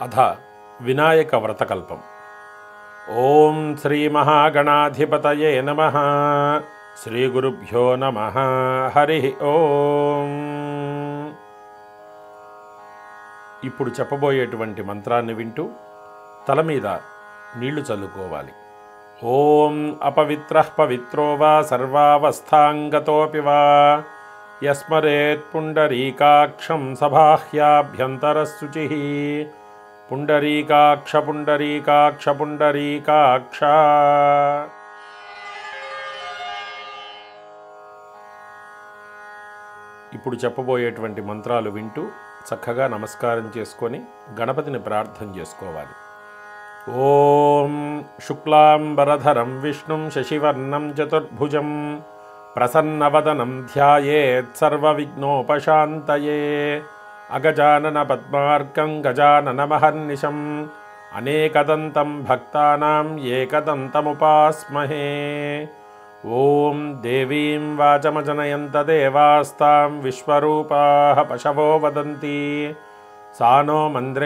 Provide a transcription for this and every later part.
అథ వినాయక వ్రతకల్పం ఓం శ్రీ మహాగణాధిపతయే నమ శ్రీ గురుభ్యో నమ హరి ఓం ఇప్పుడు చెప్పబోయేటువంటి మంత్రాన్ని వింటూ తల మీద నీళ్లు చల్లుకోవాలి ఓం అపవిత్ర పవిత్రో వా సర్వావస్థాంగతోపి వా యస్మరేత్ పుండరీకాక్షం సబాహ్యాభ్యంతరశుచి పుండరీకాక్ష పుండరీకాక్ష పుండరీకాక్ష ఇప్పుడు చెప్పబోయేటువంటి మంత్రాలు వింటూ చక్కగా నమస్కారం చేసుకొని గణపతిని ప్రార్థన చేసుకోవాలి ఓం శుక్లాంబరధరం విష్ణుం శశివర్ణం చతుర్భుజం ప్రసన్నవదనం ధ్యాయేత్ సర్వవిఘ్నోపశాంతయే అగజానన పద్మార్కం గజాననమహర్నిశం అనేకదంతం భక్తానాం ఏకదంతముపాస్మహే ఓం దేవీం వాచమజనయంత దేవాస్తాం విశ్వరూపాः పశవో వదంతి सा नो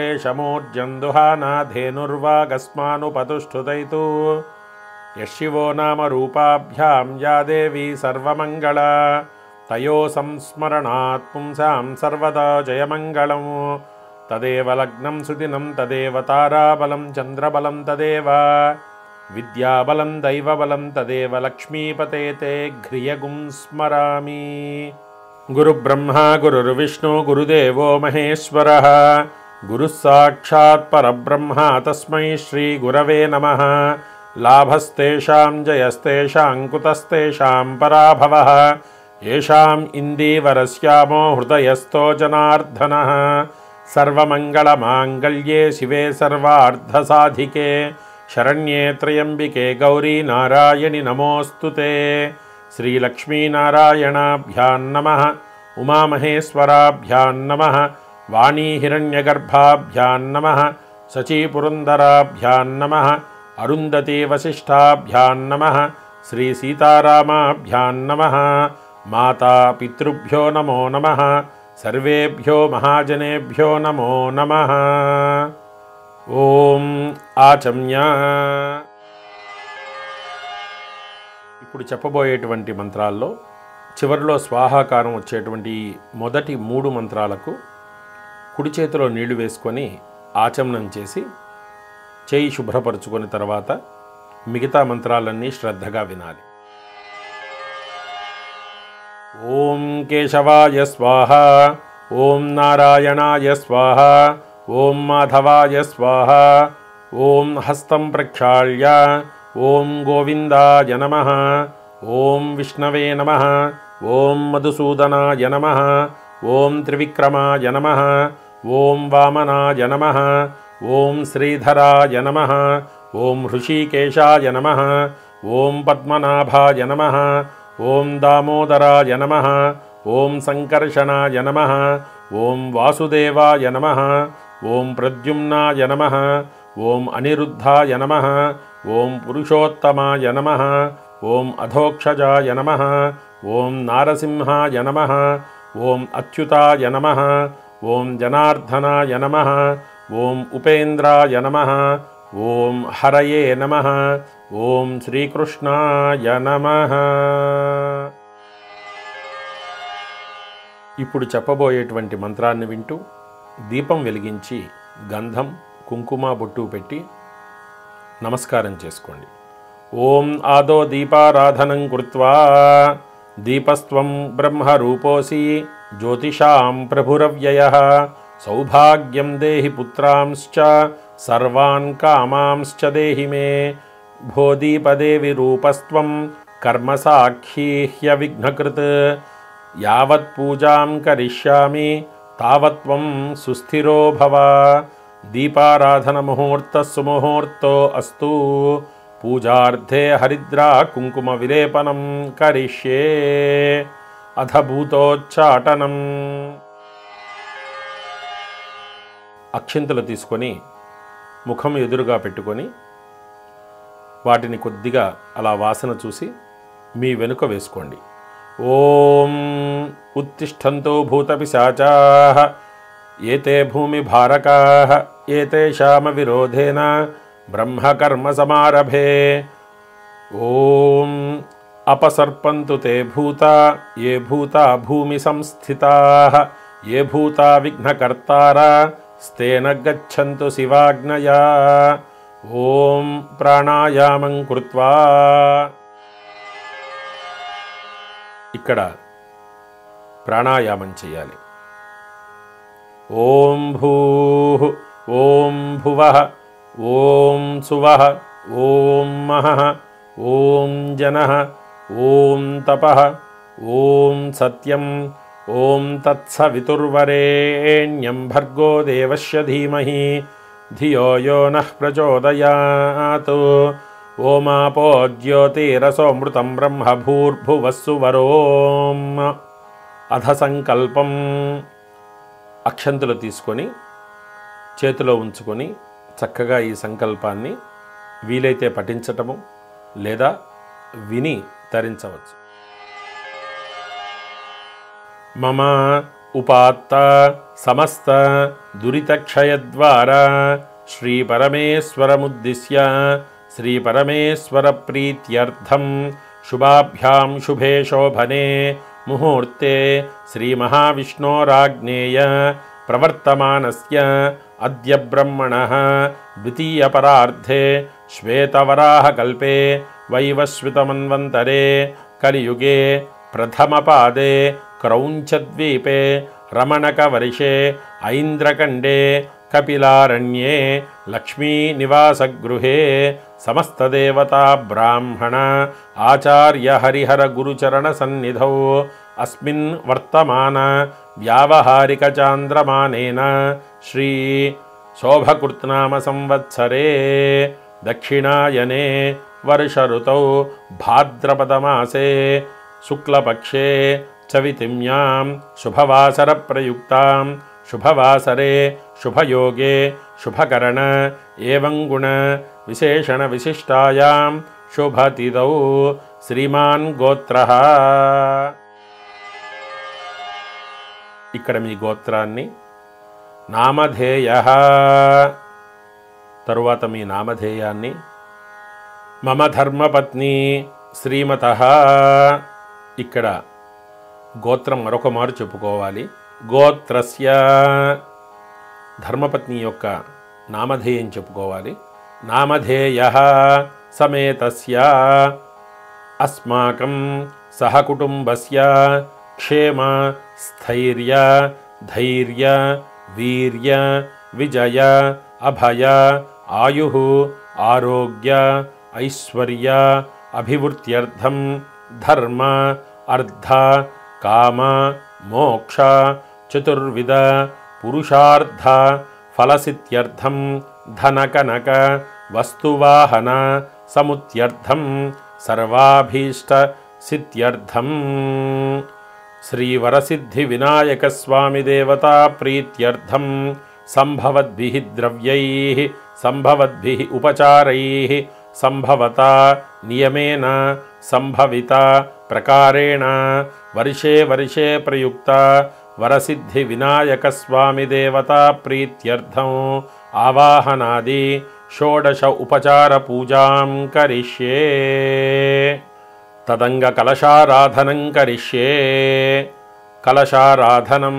मन्द्रेशमूर्जन्दुहानाधेनुर्वागस्मानुपतुष्ठुतैतु यः शिवो नाम रूपाभ्यां या देवी सर्वमङ्गला तयो संस्मरणात् पुंसां सर्वदा जयमङ्गलम् तदेव लग्नं सुदिनं तदेव ताराबलं चन्द्रबलं तदेव विद्याबलं दैवबलं तदेव लक्ष्मीपते ते घ्रियगुं स्मरामि गुरुब्रह्मा गुरुर्विष्णु गुरुदेवो महेश्वरः गुरुः साक्षात् परब्रह्म तस्मै श्रीगुरवे नमः लाभस्तेषां जयस्तेषां कुतस्तेषां पराभवः येषाम् इन्दीवरस्यामो हृदयस्थो जनार्दनः सर्वमङ्गलमाङ्गल्ये शिवे सर्वार्धसाधिके शरण्ये त्र्यम्बिके गौरी नारायणि नमोऽस्तु ते श्रीलक्ष्मीनारायणाभ्यां नमः उमामहेश्वराभ्यां नमः वाणीहिरण्यगर्भाभ्यां नमः शचीपुरन्दराभ्यां नमः अरुन्धतीवसिष्ठाभ्यां नमः श्रीसीतारामाभ्यां नमः माता पितृभ्यो नमो नमः सर्वेभ्यो महाजनेभ्यो नमो नमः ॐ आचम्य ఇప్పుడు చెప్పబోయేటువంటి మంత్రాల్లో చివరిలో స్వాహాకారం వచ్చేటువంటి ఈ మొదటి మూడు మంత్రాలకు కుడి చేతిలో నీళ్లు వేసుకొని ఆచమనం చేసి చేయి శుభ్రపరుచుకొని తర్వాత మిగతా మంత్రాలన్నీ శ్రద్ధగా వినాలి ఓం కేశవాయ స్వాహ ఓం నారాయణాయ స్వాహ ఓం మాధవాయ స్వాహ ఓం హస్తం ప్రక్షాళ్య ఓం గోవిందాయ నమ ఓం విష్ణవే నమ ఓం మధుసూదనాయ నమ ఓం త్రివిక్రమాయ నమ ఓం వామనాయ నమ ఓం శ్రీధరాయ నమ ఓం హృషీకేశాయ నమ ఓం పద్మనాభాయ నమ ఓం దామోదరాయ నమ ఓం సంకర్షణాయ నమ ఓం వాసుదేవాయ నమ ఓం ప్రద్యుమ్నాయ నమ ఓం అనిరుద్ధాయ నమ ఓం పురుషోత్తమాయ నమ ఓం అధోక్షజాయ నమ ఓం నారసింహాయ నమ ఓం అచ్యుతాయ నమ ఓం జనార్దనాయ నమ ఓం ఉపేంద్రాయ నమ ఓం హరయే నమ ఓం శ్రీకృష్ణాయ నమ ఇప్పుడు చెప్పబోయేటువంటి మంత్రాన్ని వింటూ దీపం వెలిగించి గంధం కుంకుమ బొట్టు పెట్టి నమస్కారం చేసుకోండి ఓం ఆదో దీపారాధనం కృత్వా దీపస్త్వం బ్రహ్మరూపోసి జ్యోతిషాం ప్రభురవ్యయ సౌభాగ్యం దేహి పుత్రాంశ్చ సర్వాన్ కామాంశ్చ దేహి మే భో దీపదేవి రూపస్త్వం కర్మసాక్షీహ్య విఘ్నకృత్ యావత్ పూజాం కరిష్యామి తావత్వం సుస్థిరో భవ దీపారాధన ముహూర్త సుముహూర్తో అస్తు పూజార్థే హరిద్రా కుంకుమ విలేపనం కరిష్యే అథ భూతోచ్చాటనం అక్షింతలు తీసుకొని ముఖం ఎదురుగా పెట్టుకొని వాటిని కొద్దిగా అలా వాసన చూసి మీ వెనుక వేసుకోండి ఓం ఉత్తిష్టంతో భూతపిశాచా ఏతే భూమిభారకాः ఏతేషామవిరోధేన బ్రహ్మకర్మసమారభే ఓం అపసర్పంతు తే భూతా ఏ భూతా భూమి సంస్థితాः ఏ భూతా విఘ్నకర్తారా స్తేన గచ్చంతు శివాజ్ఞయా ఓం ప్రాణాయామం కృత్వా ఇక్కడ ప్రాణాయామం చేయాలి ఓం భూ ఓం భువ ఓం సువ ఓం మహ ఓం జన ఓం తప ఓం సత్యం ఓం తత్సవితుర్వరేణ్యం భర్గో దేవస్య ధీమహి ధియో యో నః ప్రచోదయాత్ ఓమాపో జ్యోతిరసోమృతం బ్రహ్మ భూర్భువస్సు వరోం అధ సంకల్పం అక్షంతులు తీసుకొని చేతిలో ఉంచుకొని చక్కగా ఈ సంకల్పాన్ని వీలైతే పఠించటము లేదా విని తరించవచ్చు మమ ఉపాత్త సమస్త దురితక్షయద్వారా శ్రీపరమేశ్వరముద్దిశ్య శ్రీపరమేశ్వర ప్రీత్యర్థం శుభాభ్యాం శుభే శోభనే ముహూర్తే శ్రీమహావిష్ణోరాజ్ఞేయ ప్రవర్తమానస్య అద్య బ్రహ్మణः ద్వితీయపరార్ధే శ్వేతవరాహకల్పే వైవస్వితమన్వంతరే కలియుగే ప్రథమపాదే క్రౌంచద్వీపే రమణకవర్షే ఐంద్రకండే కపిలారణ్యే లక్ష్మీనివాసగృహే సమస్తదేవతా బ్రాహ్మణ ఆచార్య హరిహర గురుచరణ సన్నిధౌ అస్మిన్ వర్తమాన వ్యావహారిక చాంద్రమానేన శ్రీ శోభకృత్నామ సంవత్సరే దక్షిణాయనే వర్షఋతౌ భాద్రపదమాసే శుక్లపక్షే చవితిమ్యాం శుభవాసరప్రయుక్తాం శుభవాసరే శుభయోగే శుభకరణ ఏవం గుణ విశేషణ విశిష్టాయాం శుభతిథౌ శ్రీమాన్ గోత్ర ఇక్కడ మీ గోత్రాన్ని నామధేయ తరువాత మీ నామధేయాన్ని మమ ధర్మపత్ని శ్రీమత ఇక్కడ గోత్రం మరొక మారు చెప్పుకోవాలి గోత్రస్య ధర్మపత్ని యొక్క నామధేయం చెప్పుకోవాలి నామధేయ సమేతస్య అస్మాకం సహకుటుంబస్య క్షేమ స్థైర్య ధైర్య వీర్య విజయ అభయ ఆయు ఆరోగ్య ఐశ్వర్య అభివృద్ధ్యర్థం ధర్మ అర్థ కామ మోక్ష చతుర్విధ పురుషార్థ ఫలసిత్యర్థం ధనకనక వస్తువాహన సముత్యర్థం సర్వాభీష్ట సిత్యర్థం శ్రీవరసిద్ధి వినాయక స్వామి దేవతా ప్రీత్యర్థం సంభవద్భిః ద్రవ్యైః సంభవద్భిః ఉపచారైః సంభవతా నియమేన సంభవిత ప్రకారేణ వర్షే వర్షే ప్రయుక్త వరసిద్ధి వినాయక స్వామి దేవతా ప్రీత్యర్థం ఆవాహనాది షోడశ ఉపచార పూజాం కరిష్యే తదంగ కలశారాధనం కరిష్యే కలశారాధనం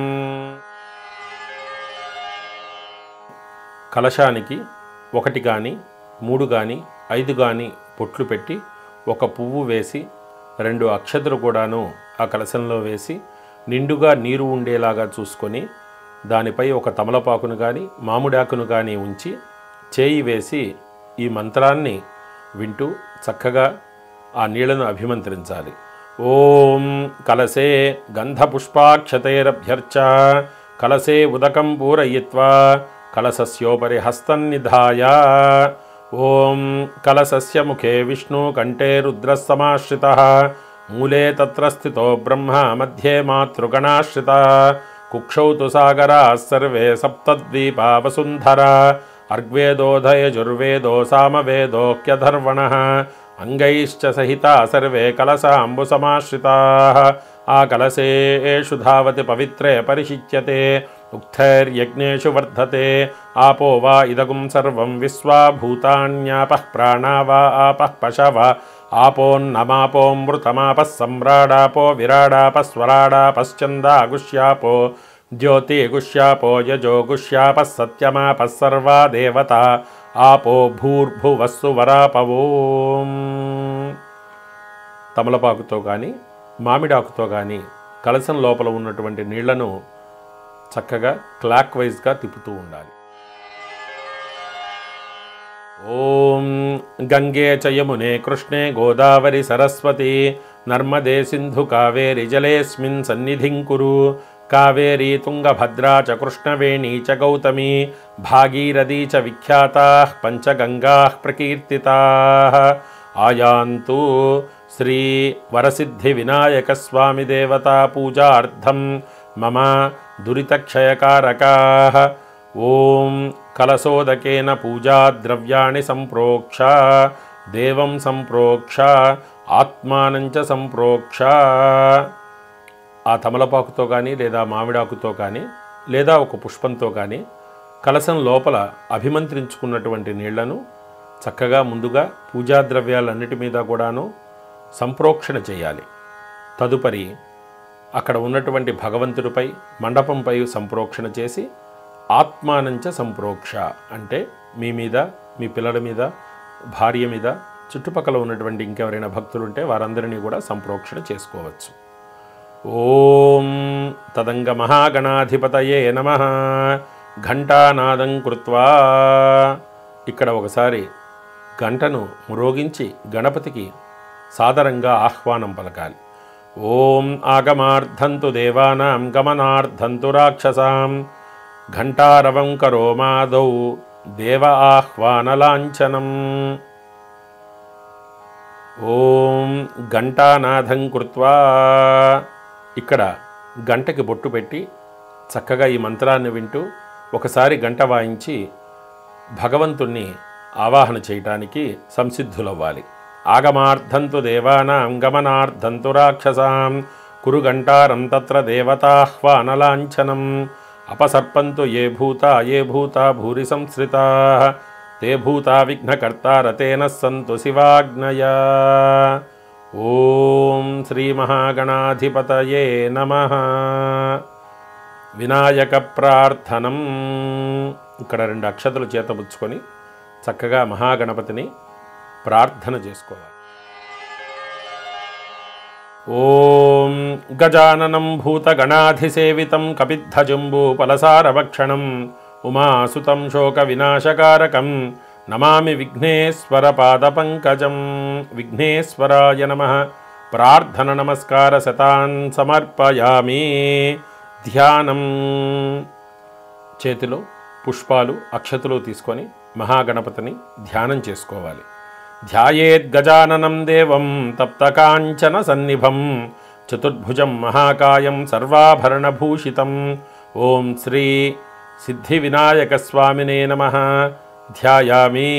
కలశానికి ఒకటి కానీ మూడు కానీ ఐదు కానీ పొట్లు పెట్టి ఒక పువ్వు వేసి రెండు అక్షతలు కూడాను ఆ కలశంలో వేసి నిండుగా నీరు ఉండేలాగా చూసుకొని దానిపై ఒక తమలపాకును కానీ మామిడాకును కానీ ఉంచి చేయి వేసి ఈ మంత్రాన్ని వింటూ చక్కగా ఆ నీళ్లను అభిమంత్రించాలి ఓం కలసే గంధపుష్పాక్షతైరభ్యర్చ కలసే ఉదకం పూరయిత్వా కలసస్యోపరి హస్తం నిధాయ ఓం కలసస్య ముఖే విష్ణు కంఠే రుద్రసమాశ్రిత మూలే తత్ర స్థితో బ్రహ్మ మధ్యే మాతృగణాశ్రిత కుక్షౌ తు సాగరా సర్వే సప్తద్వీపా వసుంధరా అర్గ్వేదోధయజుర్వేదో సామవేదోక్యధర్వణ అంగైశ్చ సహితా సర్వే కలసాంబుసమాశ్రితా ఆ కలసేషు ధావతి పవిత్రే పరిశిచ్యతే ఉక్తైర్యజ్ఞేషు వర్ధతే ఆపో వా ఇదగుం సర్వం విశ్వా భూతాన్యాపః ప్రాణా వా ఆపః పశవ ఆపోన్నమాపోమృతమాపः సమ్రాడాపో విరాడాపస్వరాడాపశ్చందాగుష్యాపో జ్యోతిగుష్యాపో యజోగుష్యాపः సత్యమాపः సర్వా దేవత ఆపో భూర్భువస్సు వరాపవోం తమలపాకుతో కానీ మామిడాకుతో కానీ కలసం లోపల ఉన్నటువంటి నీళ్లను చక్కగా క్లాక్ వైజ్గా తిప్పుతూ ఉండాలి ఓం గంగే చ యమునే కృష్ణే గోదావరి సరస్వతి నర్మదే సింధు కావేరి జలేస్మిన్ సన్నిధిం కురు కావేరీ తుంగభద్రా చ కృష్ణవేణీ చ గౌతమి భాగీరథీ చ విఖ్యాతా పంచగంగా ప్రకీర్తితా ఆయాంతు శ్రీ వరసిద్ధి వినాయక స్వామి దేవతా పూజార్థం మమ దురితక్షయకారకా ఓం కలశోదకేన పూజాద్రవ్యాణి సంప్రోక్ష దేవం సంప్రోక్ష ఆత్మానంచ సంప్రోక్ష ఆ తమలపాకుతో కానీ లేదా మామిడాకుతో కానీ లేదా ఒక పుష్పంతో కానీ కలశం లోపల అభిమంత్రించుకున్నటువంటి నీళ్లను చక్కగా ముందుగా పూజా ద్రవ్యాలన్నిటి మీద కూడాను సంప్రోక్షణ చేయాలి తదుపరి అక్కడ ఉన్నటువంటి భగవంతుడిపై మండపంపై సంప్రోక్షణ చేసి ఆత్మానంచ సంప్రోక్ష అంటే మీ మీద మీ పిల్లల మీద భార్య మీద చుట్టుపక్కల ఉన్నటువంటి ఇంకెవరైనా భక్తులు ఉంటే వారందరినీ కూడా సంప్రోక్షణ చేసుకోవచ్చు ఓం తదంగ మహాగణాధిపతయే నమ ఘంటానాదం కృత్వా ఇక్కడ ఒకసారి గంటను మ్రోగించి గణపతికి సాదరంగా ఆహ్వానం పలకాలి ఓం ఆగమార్థంతు దేవానాం గమనార్థంతు రాక్షసాం ఘంటారవం కరోమాదౌ దేవ ఆహ్వానలాంఛనం ఓం ఘంటానాథం కృత్వా ఇక్కడ గంటకి బొట్టు పెట్టి చక్కగా ఈ మంత్రాన్ని వింటూ ఒకసారి గంట వాయించి భగవంతుణ్ణి ఆవాహన చేయటానికి సంసిద్ధులవ్వాలి ఆగమార్థంతు దేవానాం గమనార్థంతు రాక్షసాం కురు గంటారం తత్ర దేవతాహ్వానలాంఛనం అపసర్పంతు ఏ భూతా ఏ భూతా భూరి సంశ్రితా తే భూతా విఘ్నకర్తారతేన సంతు శివాజ్ఞయా ఓం శ్రీమహాగణాధిపతయే నమ వినాయక ప్రార్థనం ఇక్కడ రెండు అక్షతలు చేతపుచ్చుకొని చక్కగా మహాగణపతిని ప్రార్థన చేసుకోవాలి ఓం గజాననం భూతగణాధిసేవితం కపిద్ధజంబూపలసారభక్షణం ఉమాసుతం శోక వినాశకారకం నమామి విఘ్నేశ్వర పాదపంకజం విఘ్నేశ్వరాయ నమ ప్రార్థన నమస్కార శతాన్ సమర్పయామి ధ్యానం చేతిలో పుష్పాలు అక్షతులు తీసుకొని మహాగణపతిని ధ్యానం చేసుకోవాలి ధ్యాయేద్గజాననం దేవం తప్తకాంచన సన్నిభం చతుర్భుజం మహాకాయం సర్వాభరణభూషితం ఓం శ్రీ సిద్ధి వినాయక స్వామినే నమ ధ్యాయామి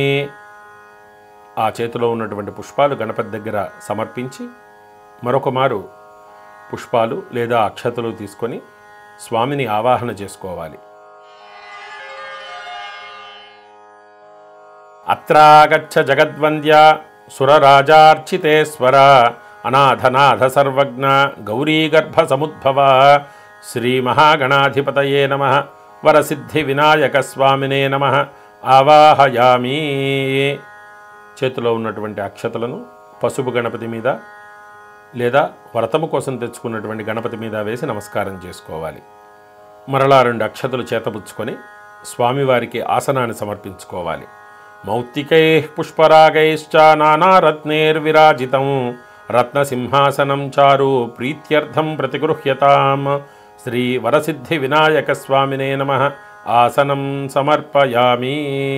ఆ చేతిలో ఉన్నటువంటి పుష్పాలు గణపతి దగ్గర సమర్పించి మరొక మారు పుష్పాలు లేదా అక్షతలు తీసుకొని స్వామిని ఆవాహన చేసుకోవాలి అత్రాగచ్చ జగద్వంద్య సురరాజార్చితేశ్వర అనాథనాథ సర్వజ్ఞ గౌరీగర్భ సముద్భవ శ్రీ మహాగణాధిపతయే నమ వరసిద్ధి వినాయక స్వామినే నమ ఆవాహయామి చేతిలో ఉన్నటువంటి అక్షతలను పసుపు గణపతి మీద లేదా వ్రతము కోసం తెచ్చుకున్నటువంటి గణపతి మీద వేసి నమస్కారం చేసుకోవాలి మరలా రెండు అక్షతలు చేతపుచ్చుకొని స్వామివారికి ఆసనాన్ని సమర్పించుకోవాలి మౌక్తికై పుష్పరాగైశ్చ నానారత్నైర్విరాజితం రత్నసింహాసనం చారు ప్రీత్యర్థం ప్రతిగృహ్యతాం శ్రీ వరసిద్ధి వినాయక స్వామినే నమ ఆసనం సమర్పయామి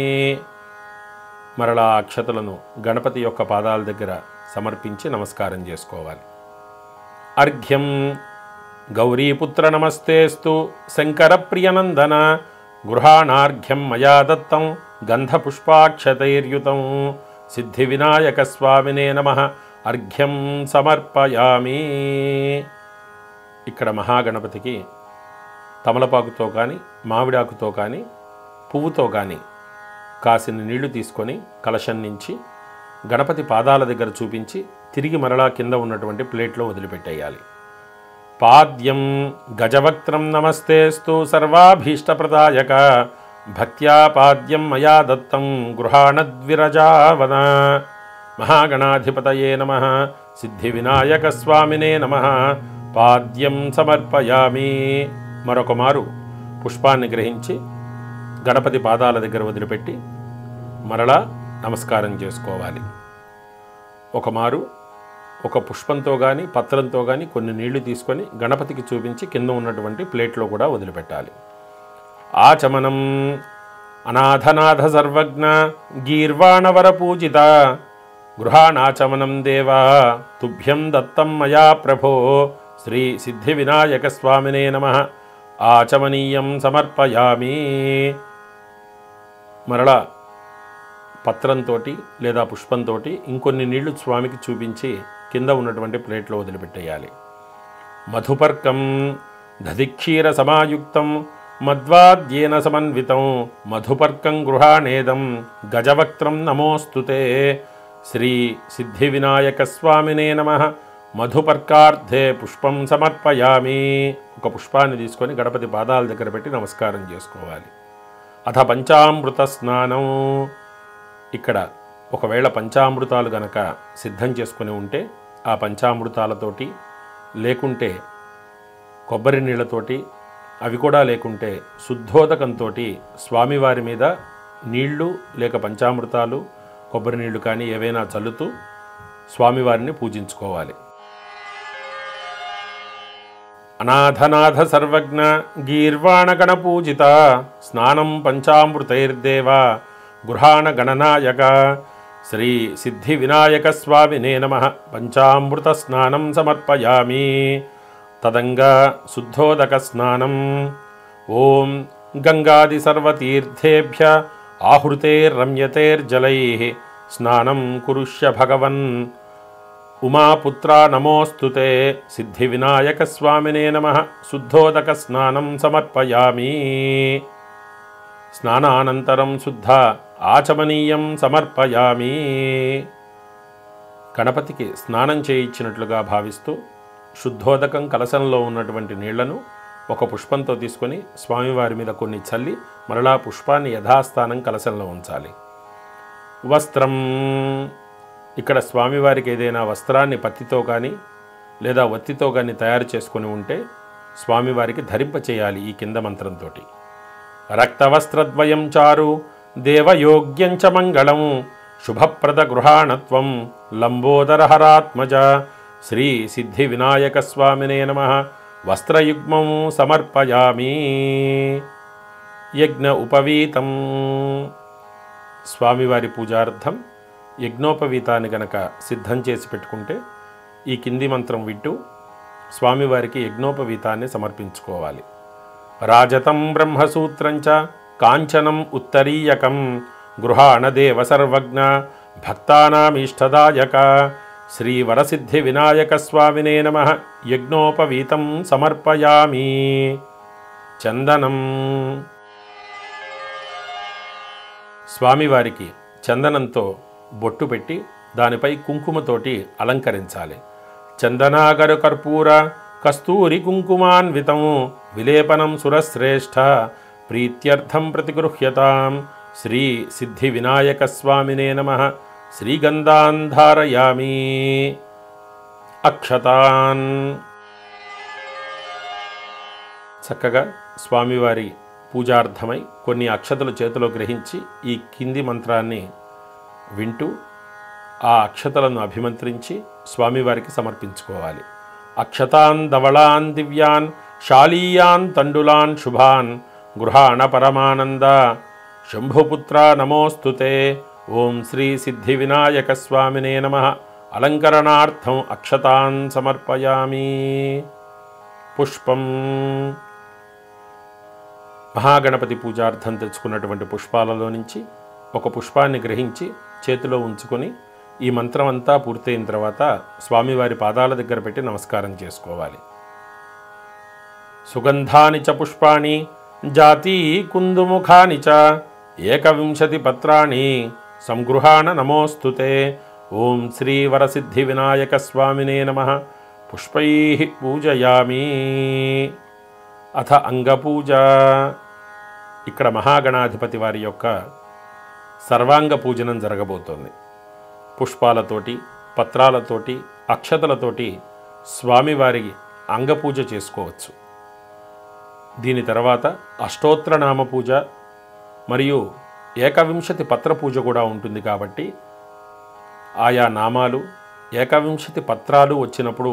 మరలా ఆ అక్షతలను గణపతి యొక్క పాదాల దగ్గర సమర్పించి నమస్కారం చేసుకోవాలి అర్ఘ్యం గౌరీపుత్ర నమస్తేస్తు శంకరప్రియనందన గృహాణార్ఘ్యం మయా దత్తం గంధపుష్పాక్షతైర్యుతం సిద్ధివినాయక స్వామినే నమ అర్ఘ్యం సమర్పయామి ఇక్కడ మహాగణపతికి తమలపాకుతో కానీ మామిడాకుతో కానీ పువ్వుతో కానీ కాసిన నీళ్లు తీసుకొని కలశం నుంచి గణపతి పాదాల దగ్గర చూపించి తిరిగి మరలా కింద ఉన్నటువంటి ప్లేట్లో వదిలిపెట్టేయాలి పాద్యం గజవక్త్రం నమస్తేస్తు సర్వాభీష్టప్రదాయక భక్త్యా పాద్యం మయా దత్తం గృహాణద్విరజావన మహాగణాధిపతయే నమ సిద్ధివినాయక స్వామినే నమ పాద్యం సమర్పయామి మరొక మారు పుష్పాన్ని గ్రహించి గణపతి పాదాల దగ్గర వదిలిపెట్టి మరలా నమస్కారం చేసుకోవాలి ఒక మారు ఒక పుష్పంతో కానీ పత్రంతో కానీ కొన్ని నీళ్లు తీసుకొని గణపతికి చూపించి కింద ఉన్నటువంటి ప్లేట్లో కూడా వదిలిపెట్టాలి ఆచమనం అనాథనాథ సర్వజ్ఞ గీర్వాణవర పూజిత గృహాణాచమనం దేవా తుభ్యం దత్తం మయా ప్రభో శ్రీ సిద్ధి వినాయక స్వామినే నమ ఆచమనీయం సమర్పయామి మరలా పత్రంతో లేదా పుష్పంతో ఇంకొన్ని నీళ్లు స్వామికి చూపించి కింద ఉన్నటువంటి ప్లేట్లో వదిలిపెట్టేయాలి మధుపర్కం దధిక్షీర సమాయుక్తం మద్వాద్యేన సమన్వితం మధుపర్కం గృహాణేదం గజవక్త్రం నమోస్తుతే శ్రీ సిద్ధి వినాయక స్వామినే నమ మధుపర్కార్థే పుష్పం సమర్పయామి ఒక పుష్పాన్ని తీసుకొని గణపతి పాదాల దగ్గర పెట్టి నమస్కారం చేసుకోవాలి అథ పంచామృత స్నానం ఇక్కడ ఒకవేళ పంచామృతాలు గనక సిద్ధం చేసుకుని ఉంటే ఆ పంచామృతాలతోటి లేకుంటే కొబ్బరి నీళ్ళతోటి అవి కూడా లేకుంటే శుద్ధోదకంతో స్వామివారి మీద నీళ్లు లేక పంచామృతాలు కొబ్బరి నీళ్లు కానీ ఏవైనా చల్లుతూ స్వామివారిని పూజించుకోవాలి అనాథనాథ సర్వజ్ఞ గీర్వాణగణ పూజిత స్నానం పంచామృతైర్దేవ గృహాణ గణనాయక శ్రీ సిద్ధి వినాయక స్వామినే నమ పంచామృత స్నానం సమర్పయామి తదంగా శుద్ధోదక స్నానం ఓం గంగాది సర్వతీర్థేభ్య ఆహృతేర్రమ్యతేర్జలై స్నానం కురుష్య భగవన్ ఉమాపుత్రా నమోస్తుతే సిద్ధి వినాయక స్వామినే నమ శుద్ధోదక స్నానం సమర్పయామి స్నానానంతరం శుద్ధ ఆచమనీయం సమర్పయామి గణపతికి స్నానం చేయించినట్లుగా భావిస్తూ శుద్ధోదకం కలశంలో ఉన్నటువంటి నీళ్లను ఒక పుష్పంతో తీసుకొని స్వామివారి మీద కొన్ని చల్లి మరలా పుష్పాన్ని యథాస్థానం కలశంలో ఉంచాలి వస్త్రం ఇక్కడ స్వామివారికి ఏదైనా వస్త్రాన్ని పత్తితో కానీ లేదా ఒత్తితో కానీ తయారు చేసుకొని ఉంటే స్వామివారికి ధరింపచేయాలి ఈ కింద మంత్రంతో రక్తవస్త్రద్వయం చారు దేవయోగ్యం చ మంగళం శుభప్రద గృహాణత్వం లంబోదరహరాత్మజ శ్రీ సిద్ధి వినాయక స్వామినే నమ వస్త్రయుగ్మం సమర్పయామి యజ్ఞ ఉపవీతం స్వామివారి పూజార్థం యజ్ఞోపవీతాన్ని గనక సిద్ధం చేసి పెట్టుకుంటే ఈ కింది మంత్రం వింటూ స్వామివారికి యజ్ఞోపవీతాన్ని సమర్పించుకోవాలి రాజతం బ్రహ్మసూత్రం చ కాంచనం ఉత్తరీయకం గృహాణదేవ సర్వజ్ఞ భక్తానామీష్టదాయక శ్రీ వరసిద్ధి వినాయక స్వామినే నమ యజ్ఞోపవీతం సమర్పయామి చందనం స్వామివారికి చందనంతో బొట్టు పెట్టి దానిపై కుంకుమతోటి అలంకరించాలి చందనాగరు కర్పూర కస్తూరి కుంకుమాన్వితం విలేపనం సురశ్రేష్ఠ ప్రీత్యర్థం ప్రతిగృహ్యతాం శ్రీ సిద్ధి వినాయక స్వామినే నమ శ్రీగంధాన్ ధారయామి అక్షతాన్ చక్కగా స్వామివారి పూజార్థమై కొన్ని అక్షతలు చేతిలో గ్రహించి ఈ కింది మంత్రాన్ని వింటూ ఆ అక్షతలను అభిమంత్రించి స్వామివారికి సమర్పించుకోవాలి అక్షతాన్ ధవళాన్ దివ్యాన్ శాలీయాన్ తండులాన్ శుభాన్ గృహాణ పరమానంద శంభుపుత్ర నమోస్తుతే ఓం శ్రీ సిద్ధి వినాయక స్వామినే నమ అలంకరణార్థం అక్షతాన్ సమర్పయామి పుష్పం మహాగణపతి పూజార్థం తెచ్చుకున్నటువంటి పుష్పాలలో నుంచి ఒక పుష్పాన్ని గ్రహించి చేతిలో ఉంచుకొని ఈ మంత్రం అంతా పూర్తయిన తర్వాత స్వామివారి పాదాల దగ్గర పెట్టి నమస్కారం చేసుకోవాలి సుగంధాని చ పుష్పాణి జాతీ కుందుముఖాని చ ఏకవింశతి పత్రాణి సంగృహాణ నమోస్తుతే ఓం శ్రీ వరసిద్ధి వినాయక స్వామినే నమ పుష్పై పూజయామి అథ అంగపూజ ఇక్కడ మహాగణాధిపతి వారి యొక్క సర్వాంగ పూజనం జరగబోతోంది పుష్పాలతోటి పత్రాలతోటి అక్షతలతోటి స్వామివారి అంగపూజ చేసుకోవచ్చు దీని తర్వాత అష్టోత్తరనామ పూజ మరియు ఏకవింశతి పత్ర పూజ కూడా ఉంటుంది కాబట్టి ఆయా నామాలు ఏకవింశతి పత్రాలు వచ్చినప్పుడు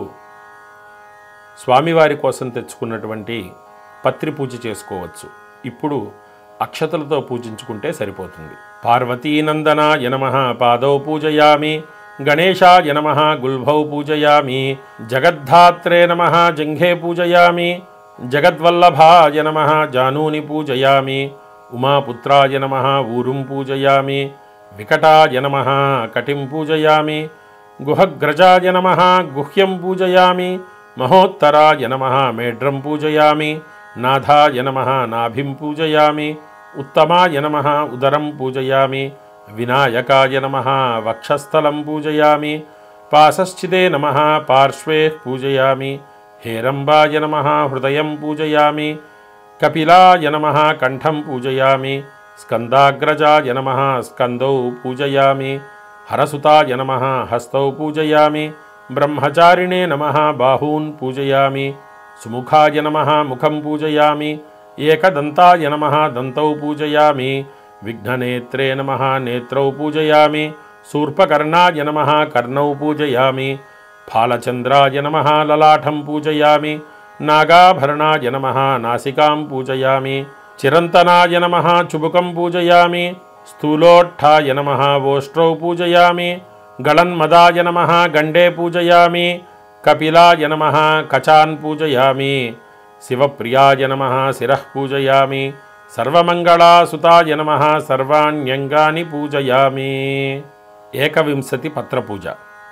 స్వామివారి కోసం తెచ్చుకున్నటువంటి పత్రి పూజ చేసుకోవచ్చు ఇప్పుడు అక్షతలతో పూజించుకుంటే సరిపోతుంది పార్వతీనందనాయ నమ పాదౌ పూజయామి గణేశాయ నమ గుల్భౌ పూజయామి జగద్ధాత్రే నమ జంఘే పూజయామి జగద్వల్లభాయ నమ జానూని పూజయామి ఉమాపుత్రాయ నమ ఊరుం పూజయామి వికటాయ నమ కటిం పూజయామి గుహగ్రజాయ నమ గుహ్యం పూజయామి మహోత్తరాయ నమ మేఢ్రం పూజయామి నాథాయ నమ నాభిం పూజయామి ఉత్తమాయ నమ ఉదరం పూజయామి వినాయకాయ నమ వక్షస్థలం పూజయామి పాసశ్చిదే నమ పార్శ్వే పూజయామి హేరంబాయ నమ హృదయం పూజయామి కపిలాయ నమ కంఠం పూజయామి స్కందాగ్రజాయ నమ స్కందౌ పూజయామి హరసుతాయ నమ హస్తౌ పూజయామి బ్రహ్మచారిణే నమ బాహూన్ పూజయామి సుముఖాయ నమ ముఖం పూజయామి ఏకదంతాయ నమ దంతౌ పూజయామి విఘ్ననేత్రే నమ నేత్రౌ పూజయామి శూర్పకర్ణాయ నమ కర్ణౌ పూజయామి ఫాలచంద్రాయ నమ లలాటం పూజయామి నాగాభరణాయ నమ నాసికాం పూజయామి చిరంతనాయ నమ చుబుకం పూజయామి స్థూలోట్ఠాయ నమ ఓష్ట్రౌ పూజయామి గళన్మదాయ నమ గండే పూజయామి కపిలాయ నమ కచాన్ పూజయామి శివప్రియాయ నమ శిరః పూజయామి సర్వమంగళాసుతాయ నమ సర్వాణ్యంగాని పూజయామి ఏకవింశతి పత్రపూజ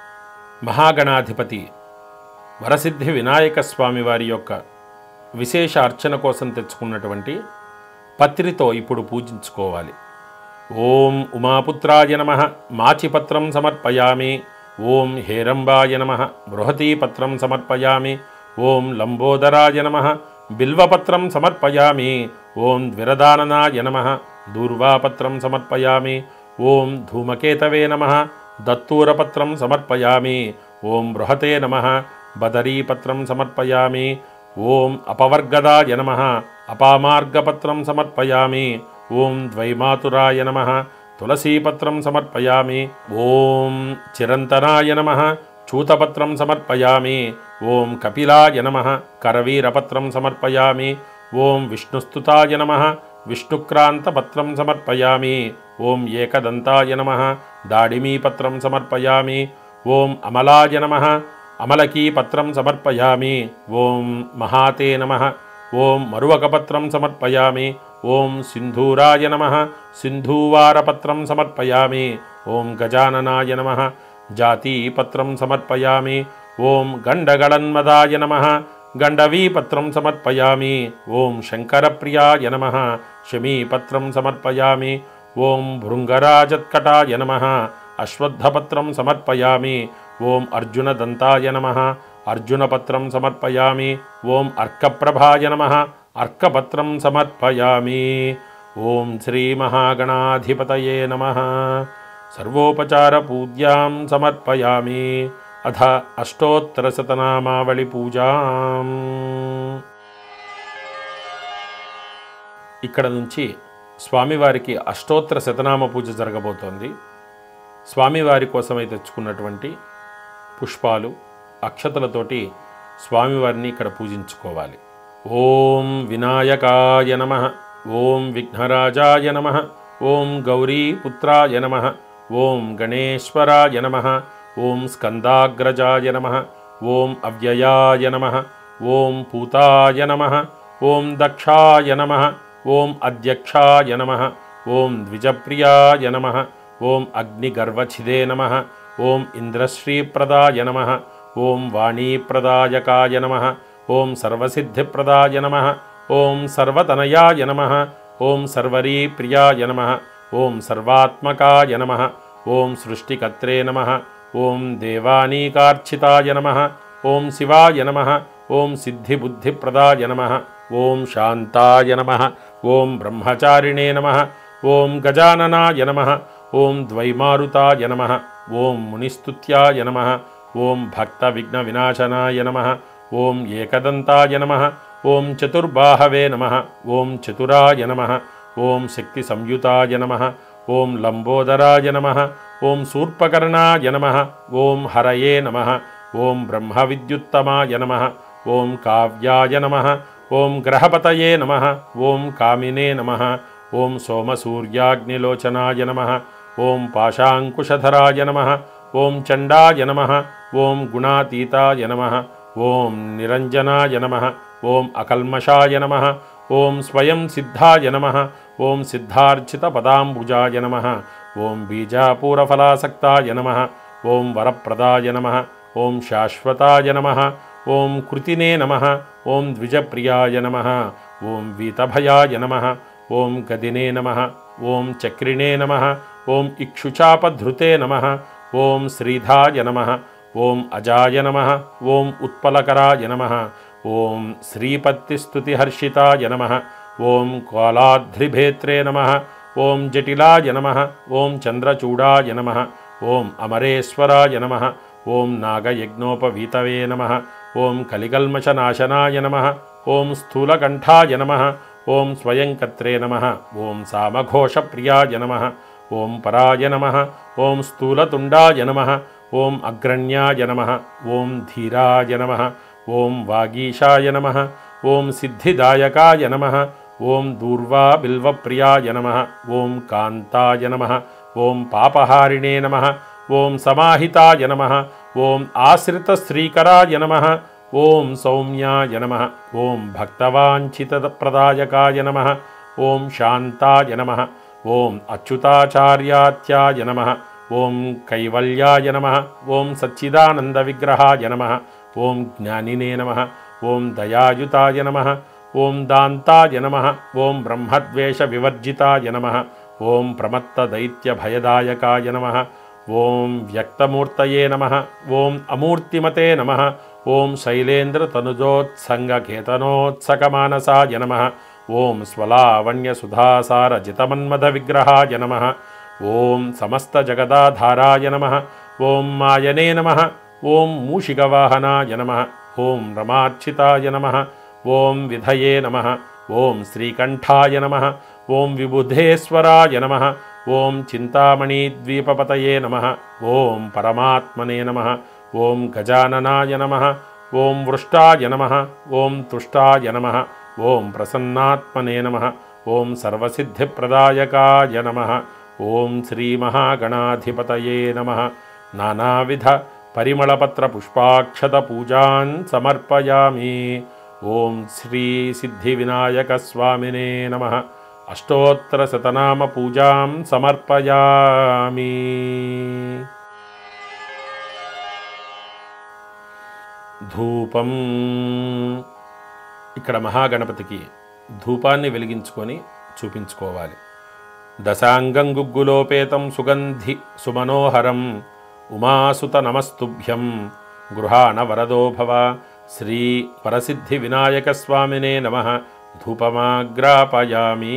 మహాగణాధిపతి వరసిద్ధి వినాయక స్వామి వారి యొక్క విశేష అర్చన కోసం తెచ్చుకున్నటువంటి పత్రితో ఇప్పుడు పూజించుకోవాలి ఓం ఉమాపుత్రాయ నమ మాచిపత్రం సమర్పయామి ఓం హేరంబాయ నమ బృహతీపత్రం సమర్పయామి ఓం లంబోదరాయ నమ బిల్వపత్రం సమర్పయామి ఓం ద్విరదాననాయ నమ దూర్వాపత్రం సమర్పయామి ఓం ధూమకేతవే నమ దత్తూరపత్రం సమర్పయామి ఓం బృహతే నమ బదరీపత్రం సమర్పయామి ఓం అపవర్గదాయ నమ అపామార్గపత్రం సమర్పయామి ఓం ద్వైమాతురాయ నమ తులసీపత్రం సమర్పయామి ఓం చిరంతనాయ నమ చూతపత్రం సమర్పయామి ఓం కపిలాయ నమ కరవీరపత్రం సమర్పయామి ఓం విష్ణుస్తుతాయ నమ విష్ణుక్రాంతపత్రం సమర్పయామి ఓం ఏకదంతాయ నమ దాడిమీపత్రం సమర్పయామి ఓం అమలాయ నమ అమలకీపత్రం సమర్పయామి ఓం మహాతే నమ ఓం మరువకపత్రం సమర్పయామి ఓం సింధూరాయ నమ సింధూవారపత్రం సమర్పయామి ఓం గజాననాయ నమ జాతీపత్రం సమర్పయామి ఓం గండగళన్మదాయ నమ గండవీపత్రం సమర్పయామి ఓం శంకరప్రియాయ నమ శమీపత్రం సమర్పయామి ఓం భృంగరాజత్కటాయ నమ అశ్వత్థపత్రం సమర్పయామి ఓం అర్జునదంతాయ నమ అర్జునపత్రం సమర్పయామి ఓం అర్కప్రభాయ నమ అర్కపత్రం సమర్పయామి ఓం శ్రీమహాగణాధిపతయే నమ సర్వోపచారపూజ్యాం సమర్పయామి అథ అష్టోత్తరశతనామావళి పూజాం ఇక్కడ నుంచి స్వామివారికి అష్టోత్తర శతనామ పూజ జరగబోతోంది స్వామివారి కోసమై తెచ్చుకున్నటువంటి పుష్పాలు అక్షతలతోటి స్వామివారిని ఇక్కడ పూజించుకోవాలి ఓం వినాయకాయ నమ ఓం విఘ్నరాజాయ నమ ఓం గౌరీపుత్రాయ నమ ఓం గణేశ్వరాయ నమ ఓం స్కందాగ్రజాయ నమ ఓం అవ్యయాయ నమ ఓం పూతాయ నమ ఓం దక్షాయ నమ ఓం అధ్యక్షాయ నమ ఓం ద్విజప్రియాయ నమ ఓం అగ్నిగర్వఛిదే నమ ఓం ఇంద్రశ్రీప్రదాయ నమ ఓం వాణీప్రదాయకాయ నమ ఓం సర్వసిద్ధిప్రదాయ నమ ఓం సర్వతనయాయ నమ ఓం సర్వరీప్రియాయ నమ ఓం సర్వాత్మకాయ నమ ఓం సృష్టికర్త్రే నమ ఓం దేవానీకార్చితాయ నమ ఓం శివాయ నమ ఓం సిద్ధిబుద్ధిప్రదాయ నమ ఓం శాంతాయ నమ ఓం బ్రహ్మచారిణే నమ ఓం గజాననాయ నమ ఓం ద్వైమారుతాయ నమ ఓం మునిస్తుత్యాయ నమ ఓం భక్త విఘ్న వినాశనాయ నమ ఓం ఏకదంతాయ నమ ఓం చతుర్బాహవే నమ ఓం చతురాయ నమ ఓం శక్తి సంయుతాయ నమ ఓం లంబోదరాయ నమ ఓం శూర్పకర్ణాయ నమ ఓం హరయే నమ ఓం బ్రహ్మ విద్యుత్తమాయ నమ ఓం కావ్యాయ నమ ఓం గ్రహపతయే నమ ఓం కామినే నమ ఓం సోమసూర్యాగ్నిలోచనాయ నమ ఓం పాశాంకుశధరాయ నమ ఓం చండాయ నమ ఓం గుణాతీతాయ నమ ఓం నిరంజనాయ నమ ఓం అకల్మషాయ నమ ఓం స్వయం సిద్ధాయ నమ ఓం సిద్ధార్చిత పదాంబుజాయ నమ ఓం బీజాపూరఫలాసక్తాయ నమ ఓం వరప్రదాయ నమ ఓం శాశ్వతాయ నమ ఓం కృతినే నమ ఓం ద్విజప్రియాయ నమ ఓం వీతభయాయ నమ ఓం గదినే నమ ఓం చక్రిణే నమ ఓం ఇక్షుచాపధృతే నమ ఓం శ్రీధాయ నమ ఓం అజాయ నమ ఓం ఉత్పలకరాయ నమ ఓం శ్రీపత్తిస్తుతిహర్షితాయ నమ ఓం కోలాద్రిభేత్రే నమ ఓం జటిలాయ నమ ఓం చంద్రచూడాయ నమ ఓం అమరేశ్వరాయ నమ ఓం నాగయజ్ఞోపవీతవే నమ ఓం కలికల్మషనాశనాయ నమ ఓం స్థూలకంఠాయ నమ ఓం స్వయంకర్త్రే నమ ఓం సామఘోషప్రియాయ నమ ఓం పరాయ నమ ఓం స్థూలతుండాయ నమ ఓం అగ్రణ్యాయ నమ ఓం ధీరాయ నమ ఓం వాగీశాయ నమ ఓం సిద్ధిదాయకాయ నమ ఓం దూర్వా బిల్వప్రియాయ నమ ఓం కాంతాయ నమ ఓం పాపహారిణే నమ ఓం సమాహితాయ నమ ఓం ఆశ్రితశ్రీకరాయ నమ ఓం సౌమ్యాయ నమ ఓం భక్తవాంఛితప్రదాయకాయ నమ ఓం శాంతాయ నమ ఓం అచ్యుతాచార్యాత్యాయ నమ ఓం కైవల్యాయ నమ ఓం సచ్చిదానందవిగ్రహాయ నమ ఓం జ్ఞానినే నమ ఓం దయాయుతాయ నమ ఓం దాంతాయ నమ ఓం బ్రహ్మద్వేష వివర్జితాయ నమ ఓం ప్రమత్తదైత్యభయదాయకాయ నమ ఓం వ్యక్తమూర్తయే నమ ఓం అమూర్తిమతే నమ ఓం శైలేంద్రతనుజోత్సంగకేతనోత్సకమానసాయ నమ ఓం స్వలావణ్యసుధాసారజితమన్మథవిగ్రహాయ నమ ఓం సమస్తజగదాధారాయ నమ ఓం మాయనే నమ ఓం మూషికవాహనాయ నమ ఓం రమార్చితాయ నమ ఓం విధయే నమ ఓం శ్రీకంఠాయ నమ ఓం విబుధేశ్వరాయ నమ ఓం చింతామణీద్వీపపతయే నమ ఓం పరమాత్మనే నమ ఓం గజాననాయ నమ ఓం వృష్టాయ నమ ఓం తుష్టాయ నమ ఓం ప్రసన్నాత్మనే నమ ఓం సర్వసిద్ధిప్రదాయకాయ నమ ఓం శ్రీమహాగణాధిపతయే నమ నానావిధ పరిమళపత్ర పుష్పాక్షత పూజాన్ సమర్పయామి ఓం శ్రీ సిద్ధి వినాయక స్వామినే నమ అష్టోత్తర శతనామ పూజాం సమర్పయామి ధూపం ఇక్కడ మహాగణపతికి ధూపాన్ని వెలిగించుకొని చూపించుకోవాలి దశాంగం గుగ్గులోపేతం సుగంధి సుమనోహరం ఉమాసుత నమస్తుభ్యం గృహాణ వరదో భవ శ్రీ వరసిద్ధి వినాయక స్వామినే నమ ధూపమాగ్రాపయామి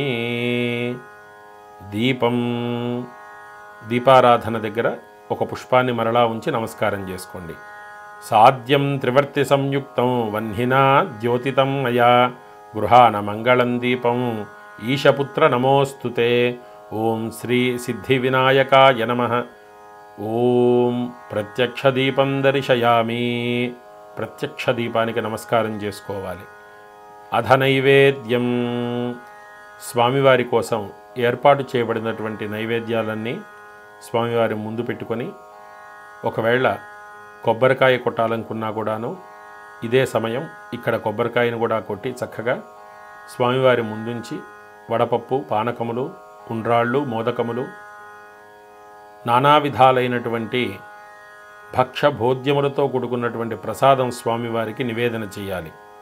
దీపం దీపారాధన దగ్గర ఒక పుష్పాన్ని మరలా ఉంచి నమస్కారం చేసుకోండి సాధ్యం త్రివర్తి సంయుక్తం వహ్నినా ద్యోతితం మయా గృహాన మంగళం దీపం ఈశపుత్ర నమోస్తుతే ఓం శ్రీ సిద్ధి వినాయకాయ నమ ఓం ప్రత్యక్ష దీపం దర్శయామి ప్రత్యక్ష దీపానికి నమస్కారం చేసుకోవాలి అధ నైవేద్యం స్వామివారి కోసం ఏర్పాటు చేయబడినటువంటి నైవేద్యాలన్నీ స్వామివారి ముందు పెట్టుకొని ఒకవేళ కొబ్బరికాయ కొట్టాలనుకున్నా కూడాను ఇదే సమయం ఇక్కడ కొబ్బరికాయను కూడా కొట్టి చక్కగా స్వామివారి ముందుంచి వడపప్పు పానకములు ఉండ్రాళ్ళు మోదకములు నానా విధాలైనటువంటి భక్ష భోద్యములతో కూడుకున్నటువంటి ప్రసాదం స్వామివారికి నివేదన చేయాలి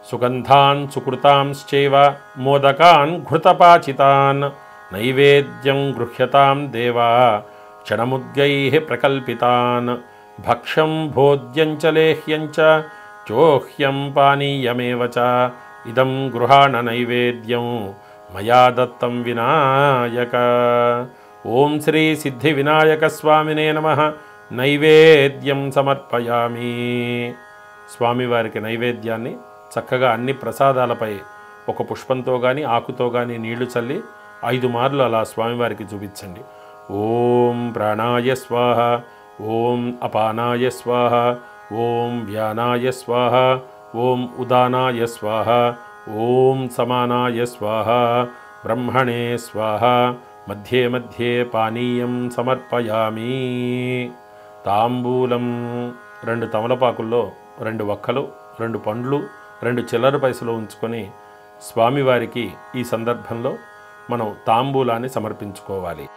సుగంధాన్ సుకృతాంశ్చైవ మోదకాన్ ఘృతపాచితాన్ నైవేద్యం గృహ్యతాం దేవా క్షణముద్గై ప్రకల్పితాన్ భక్ష్యం భోజ్యం చ లేహ్యం చ చోహ్యం పానీయమేవ చ ఇదం గృహాణ నైవేద్యం మయా దత్తం వినాయక ఓం శ్రీ సిద్ధి వినాయక స్వామినే నమ నైవేద్యం సమర్పయామి స్వామివారికి నైవేద్యాన్ని చక్కగా అన్ని ప్రసాదాలపై ఒక పుష్పంతో కానీ ఆకుతో కానీ నీళ్లు చల్లి ఐదు మార్లు అలా స్వామివారికి చూపించండి ఓం ప్రాణాయ స్వాహ ఓం అపానాయ స్వాహ ఓం వ్యానాయ స్వాహ ఓం ఉదానాయ స్వాహ ఓం సమానాయ స్వాహ బ్రహ్మణే స్వాహ మధ్యే మధ్యే పానీయం సమర్పయామి తాంబూలం రెండు తమలపాకుల్లో రెండు వక్కలు రెండు పండ్లు రెండు చిల్లర పైసలు ఉంచుకొని స్వామివారికి ఈ సందర్భంలో మనం తాంబూలాన్ని సమర్పించుకోవాలి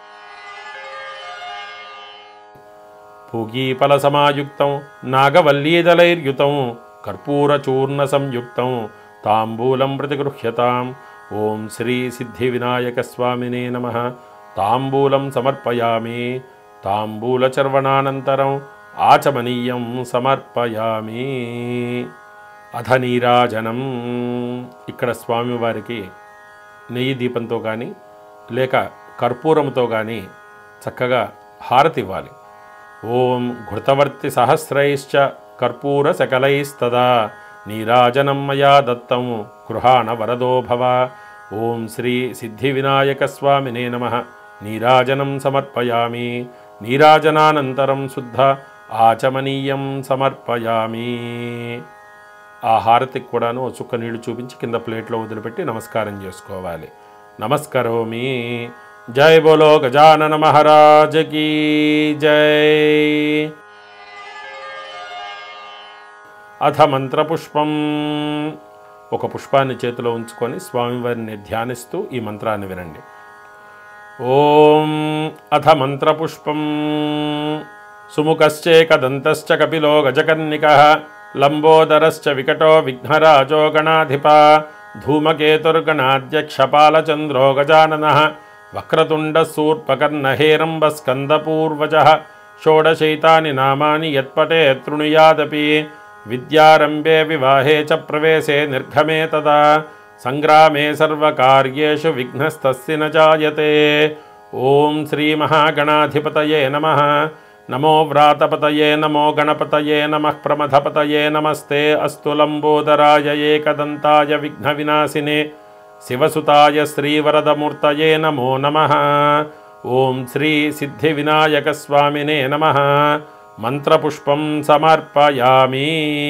పూగీఫల సమాయుక్తం నాగవల్లీదలైర్యుతం కర్పూరచూర్ణ సంయుక్తం తాంబూలం ప్రతిగృహ్యతాం ఓం శ్రీ సిద్ధి వినాయక స్వామినే నమ తాంబూలం సమర్పయామి తాంబూలచర్వణానంతరం ఆచమనీయం సమర్పయామి అధ నీరాజనం ఇక్కడ స్వామివారికి నెయ్యి దీపంతో కానీ లేక కర్పూరంతో కానీ చక్కగా హారతి ఇవ్వాలి ఓం ఘృతవర్తి సహస్రైశ్చ కర్పూర సకలైస్తదా నీరాజనం మయా దత్తం గృహాణ వరదో భవ ఓం శ్రీ సిద్ధి వినాయక స్వామినే నమ నీరాజనం సమర్పయామి నీరాజనానంతరం శుద్ధ ఆచమనీయం సమర్పయామి ఆ హారతికి కూడాను ఓ చుక్క నీళ్లు చూపించి కింద ప్లేట్లో వదిలిపెట్టి నమస్కారం చేసుకోవాలి నమస్కరోమి జై బోలో గజానన మహారాజ్ కీ జై అథ మంత్రపుష్పం ఒక పుష్పాన్ని చేతిలో ఉంచుకొని స్వామివారిని ధ్యానిస్తూ ఈ మంత్రాన్ని వినండి ఓం అథ మంత్రపుష్పం సుముఖశ్చేకదంతశ్చ కపిలో గజకర్ణిక లంబోదరశ్చ వికటో విఘ్నరాజో గణాధిప ధూమకేతుర్గణాధ్యక్షపాలచంద్రో గజానన వక్రతుండశూర్పకర్ణహేరంబస్కందపూర్వజ షోడశైతాని నామాని యత్పటే తృణుయాదపి విద్యారంభే వివాహే చ ప్రవేశే నిర్గమే తదా సంగ్రామే సర్వకార్యేషు విఘ్నస్తస్య న జాయతే ఓం శ్రీమహాగణాధిపతయే నమ నమో వ్రాతపతయే నమో గణపతయే నమ ప్రమథపతయే నమస్తే అస్తు లంబోదరాయ ఏకదంతాయ విఘ్నవినాశినే శివసుతాయ శ్రీవరదమూర్తయే నమో నమ ఓం శ్రీ సిద్ధి వినాయక స్వామినే నమ మంత్రపుష్పం సమర్పయామి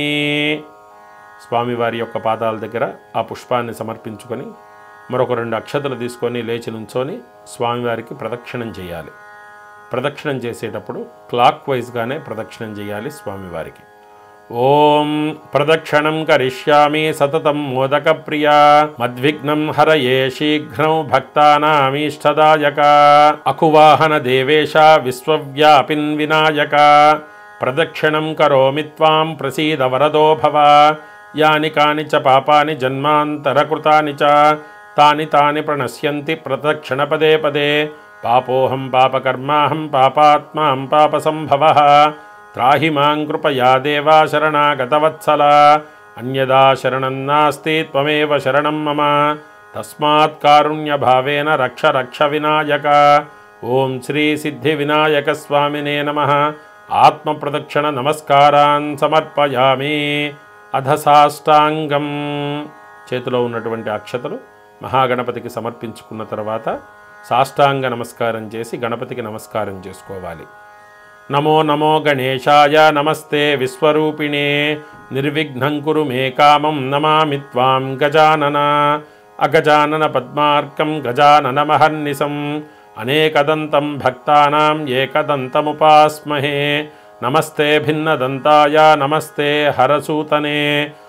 స్వామివారి యొక్క పాదాల దగ్గర ఆ పుష్పాన్ని సమర్పించుకొని మరొక రెండు అక్షతలు తీసుకొని లేచి నుంచొని స్వామివారికి ప్రదక్షిణం చేయాలి ప్రదక్షిణం చేసేటప్పుడు క్లాక్ వైజ్గానే ప్రదక్షిణం చేయాలి స్వామివారికి ఓం ప్రదక్షిణం కరిష్యామి సతతం మోదక ప్రియా మద్విఘ్నం హరయే శీఘ్రం భక్తానామీష్టదాయక అకువాహన దేవేశ విశ్వవ్యాపిన్ వినాయక ప్రదక్షిణం కరోమి త్వాం ప్రసీద వరదో భవ యాని కాని చ పాపాని జన్మాంతరకృతాని చ తాని తాని ప్రణశ్యంతి ప్రదక్షిణ పదే పదే పాపోహం పాపకర్మాహం పాపాత్మాం పాపసంభవ త్రాహి మాం కృపయా దేవా శరణాగతవత్సల అన్యదా శరణం నాస్తి త్వమేవ శరణం మమ తస్మాత్ కారుణ్యభావేన రక్ష రక్ష వినాయక ఓం శ్రీ సిద్ధి వినాయక స్వామినే నమ ఆత్మప్రదక్షిణ నమస్కారాన్ సమర్పయామి అధ సాష్టాంగం చేతిలో ఉన్నటువంటి అక్షతలు మహాగణపతికి సమర్పించుకున్న తర్వాత సాష్టాంగ నమస్కారం చేసి గణపతికి నమస్కారం చేసుకోవాలి నమో నమో గణేశాయ నమస్తే విశ్వరూపిణే నిర్విఘ్నం కురు మే కామం నమామి త్వాం గజానన అగజానన పద్మార్కం గజానన మహర్నిశం అనేకదంతం భక్తానాం ఏకదంతముపాస్మహే నమస్తే భిన్నదంతాయ నమస్తే హరసూతనే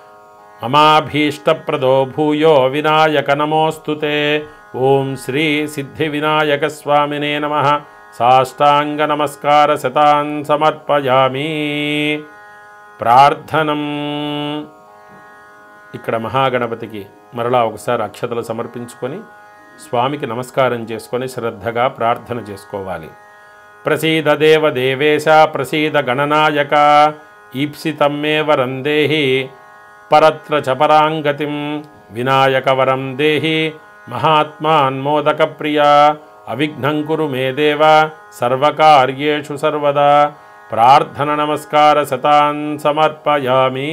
మమాభీష్టప్రదో భూయో వినాయక నమోऽस्तु ते ఓం శ్రీ సిద్ధి వినాయక స్వామినే నమ సాష్టాంగ నమస్కార శతాన్ సమర్పయామి ప్రార్థనం ఇక్కడ మహాగణపతికి మరలా ఒకసారి అక్షతలు సమర్పించుకొని స్వామికి నమస్కారం చేసుకొని శ్రద్ధగా ప్రార్థన చేసుకోవాలి ప్రసీద దేవ దేవేశ ప్రసీద గణనాయక ఈప్సితం మే వరం దేహి పరత్ర చ పరాంగతిం వినాయక వరం దేహి మహాత్మాన్మోదక ప్రియ అవిఘ్నం కురు మే దేవ సర్వకార్యేషు సర్వదా ప్రార్థన నమస్కార శతాన్ సమర్పయామి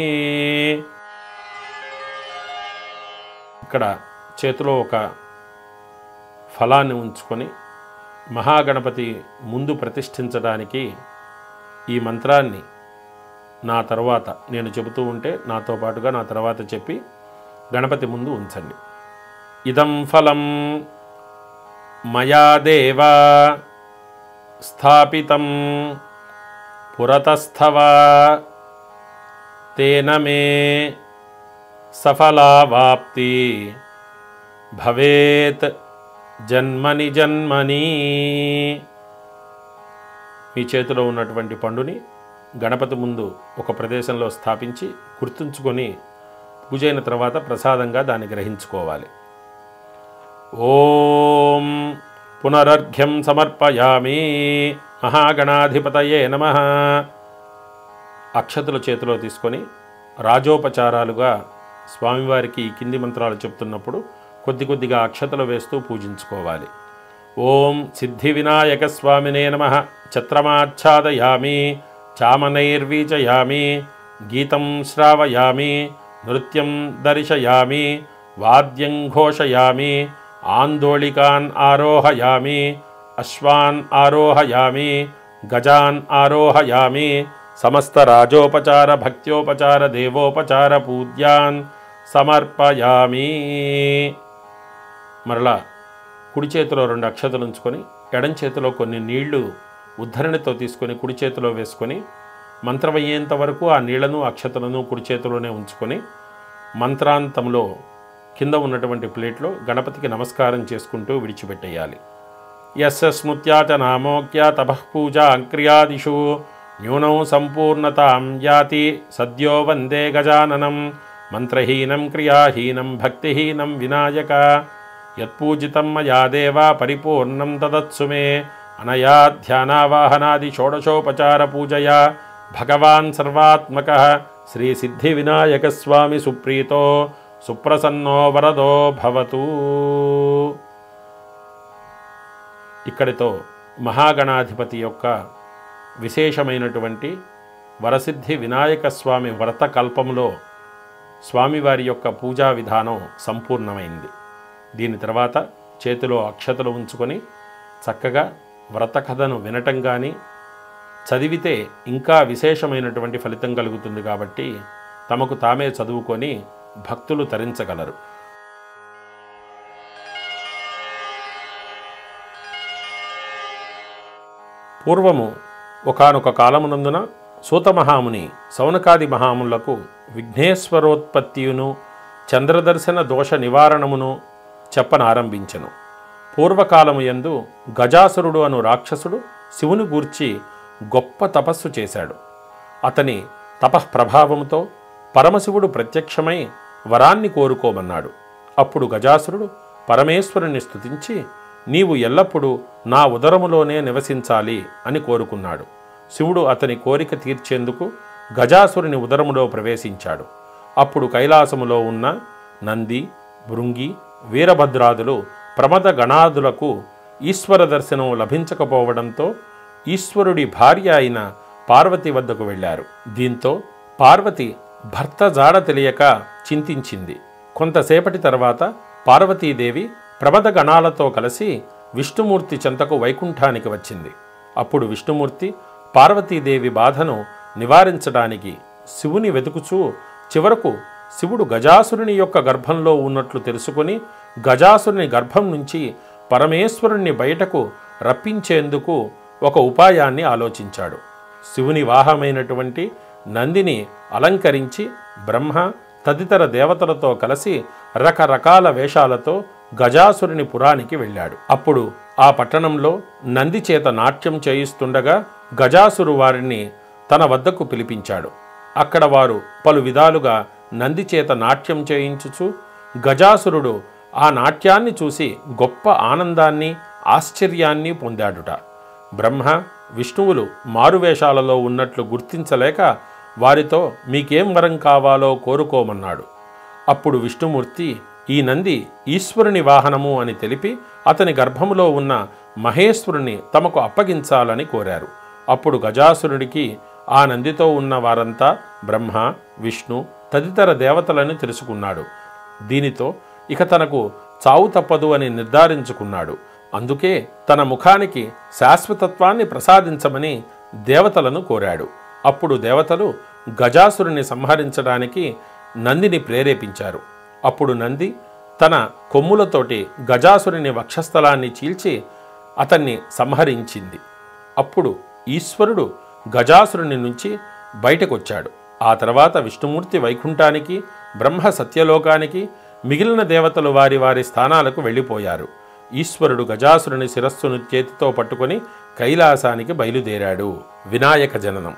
ఇక్కడ చేతిలో ఒక ఫలాన్ని ఉంచుకొని మహాగణపతి ముందు ప్రతిష్ఠించడానికి ఈ మంత్రాన్ని నా తర్వాత నేను చెబుతూ ఉంటే నాతో పాటుగా నా తర్వాత చెప్పి గణపతి ముందు ఉంచండి ఇదం ఫలం మయా దేవ స్థాపితం పురతస్థవ తేన మే సఫలావాప్తి భవేత్ జన్మని జన్మని మీ చేతిలో ఉన్నటువంటి పండుని గణపతి ముందు ఒక ప్రదేశంలో స్థాపించి గుర్తుంచుకొని పూజ అయిన తర్వాత ప్రసాదంగా దాన్ని గ్రహించుకోవాలి ఓం పునరర్ఘ్యం సమర్పయామి మహాగణాధిపతయే నమ అక్షతుల చేతిలో తీసుకొని రాజోపచారాలుగా స్వామివారికి ఈ కింది మంత్రాలు చెప్తున్నప్పుడు కొద్ది కొద్దిగా అక్షతలు వేస్తూ పూజించుకోవాలి ఓం సిద్ధి వినాయక స్వామినే నమ ఛత్రమాచ్ఛాదయామి చామనైర్వీచయామి గీతం శ్రావయామి నృత్యం దర్శయామి వాద్యం ఘోషయామి ఆందోళికాన్ ఆరోహయామి అశ్వాన్ ఆరోహయామి గజాన్ ఆరోహయామి సమస్త రాజోపచార భక్త్యోపచార దేవోపచార పూజ్యాన్ సమర్పయామి మరలా కుడి చేతిలో రెండు అక్షతలు ఉంచుకొని ఎడం చేతిలో కొన్ని నీళ్లు ఉద్ధరణితో తీసుకొని కుడి చేతిలో వేసుకొని మంత్రం అయ్యేంత వరకు ఆ నీళ్లను అక్షతలను కుడి చేతిలోనే ఉంచుకొని మంత్రాంతంలో కింద ఉన్నటువంటి ప్లేట్లో గణపతికి నమస్కారం చేసుకుంటూ విడిచిపెట్టేయాలి యస్య స్మృత్యా చ నామోక్య తపః పూజా క్రియాదిషు న్యూనం సంపూర్ణతాం యాతి సద్యో వందే గజాననం మంత్రహీనం క్రియాహీనం భక్తిహీనం వినాయక యత్పూజితం మయా దేవ పరిపూర్ణం తదత్సు మే అనయా ధ్యానావాహనాది షోడశోపచార పూజయా భగవాన్ సర్వాత్మక శ్రీ సిద్ధి వినాయక స్వామి సుప్రీతో సుప్రసన్నో వరదో భవతు ఇక్కడితో మహాగణాధిపతి యొక్క విశేషమైనటువంటి వరసిద్ధి వినాయక స్వామి వ్రత కల్పంలో స్వామివారి యొక్క పూజా విధానం సంపూర్ణమైంది దీని తర్వాత చేతిలో అక్షతలు ఉంచుకొని చక్కగా వ్రత కథను వినటం కానీ చదివితే ఇంకా విశేషమైనటువంటి ఫలితం కలుగుతుంది కాబట్టి తమకు తామే చదువుకొని భక్తులు తరించగలరు పూర్వము ఒకానొక కాలమునందున సూతమహాముని సౌనకాది మహాములకు విఘ్నేశ్వరోత్పత్తియును చంద్రదర్శన దోష నివారణమును చెప్పనారంభించెను పూర్వకాలము యందు గజాసురుడు అను రాక్షసుడు శివుని గూర్చి గొప్ప తపస్సు చేశాడు అతని తపఃప్రభావముతో పరమశివుడు ప్రత్యక్షమై వరాన్ని కోరుకోమన్నాడు అప్పుడు గజాసురుడు పరమేశ్వరుని స్తుతించి నీవు ఎల్లప్పుడూ నా ఉదరములోనే నివసించాలి అని కోరుకున్నాడు శివుడు అతని కోరిక తీర్చేందుకు గజాసురుని ఉదరములో ప్రవేశించాడు అప్పుడు కైలాసములో ఉన్న నంది భృంగి వీరభద్రాదులు ప్రమద గణాదులకు ఈశ్వర దర్శనం లభించకపోవడంతో ఈశ్వరుడి భార్య అయిన పార్వతి వద్దకు వెళ్ళారు దీంతో పార్వతి భర్త జాడ తెలియక చింతించింది కొంతసేపటి తర్వాత పార్వతీదేవి ప్రమద గణాలతో కలిసి విష్ణుమూర్తి చెంతకు వైకుంఠానికి వచ్చింది అప్పుడు విష్ణుమూర్తి పార్వతీదేవి బాధను నివారించడానికి శివుని వెతుకుచూ చివరకు శివుడు గజాసురుని యొక్క గర్భంలో ఉన్నట్లు తెలుసుకొని గజాసురుని గర్భం నుంచి పరమేశ్వరుణ్ణి బయటకు రప్పించేందుకు ఒక ఉపాయాన్ని ఆలోచించాడు శివుని వాహమైనటువంటి నందిని అలంకరించి బ్రహ్మ తదితర దేవతలతో కలిసి రకరకాల వేషాలతో గజాసురుని పురానికి వెళ్ళాడు అప్పుడు ఆ పట్టణంలో నంది చేత నాట్యం చేయిస్తుండగా గజాసురు వారిని తన వద్దకు పిలిపించాడు అక్కడ వారు పలు విధాలుగా నంది చేత నాట్యం చేయించుచు గజాసురుడు ఆ నాట్యాన్ని చూసి గొప్ప ఆనందాన్ని ఆశ్చర్యాన్ని పొందాడుట బ్రహ్మ విష్ణువులు మారువేషాలలో ఉన్నట్లు గుర్తించలేక వారితో మీకేం వరం కావాలో కోరుకోమన్నాడు అప్పుడు విష్ణుమూర్తి ఈ నంది ఈశ్వరుని వాహనము అని తెలిపి అతని గర్భములో ఉన్న మహేశ్వరుని తమకు అప్పగించాలని కోరారు అప్పుడు గజాసురుడికి ఆ నందితో ఉన్న వారంతా బ్రహ్మ విష్ణు తదితర దేవతలని తెలుసుకున్నాడు దీనితో ఇక తనకు చావు తప్పదు అని నిర్ధారించుకున్నాడు అందుకే తన ముఖానికి శాశ్వతత్వాన్ని ప్రసాదించమని దేవతలను కోరాడు అప్పుడు దేవతలు గజాసురుని సంహరించడానికి నందిని ప్రేరేపించారు అప్పుడు నంది తన కొమ్ములతోటి గజాసురుని వక్షస్థలాన్ని చీల్చి అతన్ని సంహరించింది అప్పుడు ఈశ్వరుడు గజాసురుని నుంచి బయటకొచ్చాడు ఆ తర్వాత విష్ణుమూర్తి వైకుంఠానికి బ్రహ్మ సత్యలోకానికి మిగిలిన దేవతలు వారి వారి స్థానాలకు వెళ్ళిపోయారు ఈశ్వరుడు గజాసురుని శిరస్సును చేతితో పట్టుకొని కైలాసానికి బయలుదేరాడు వినాయక జననం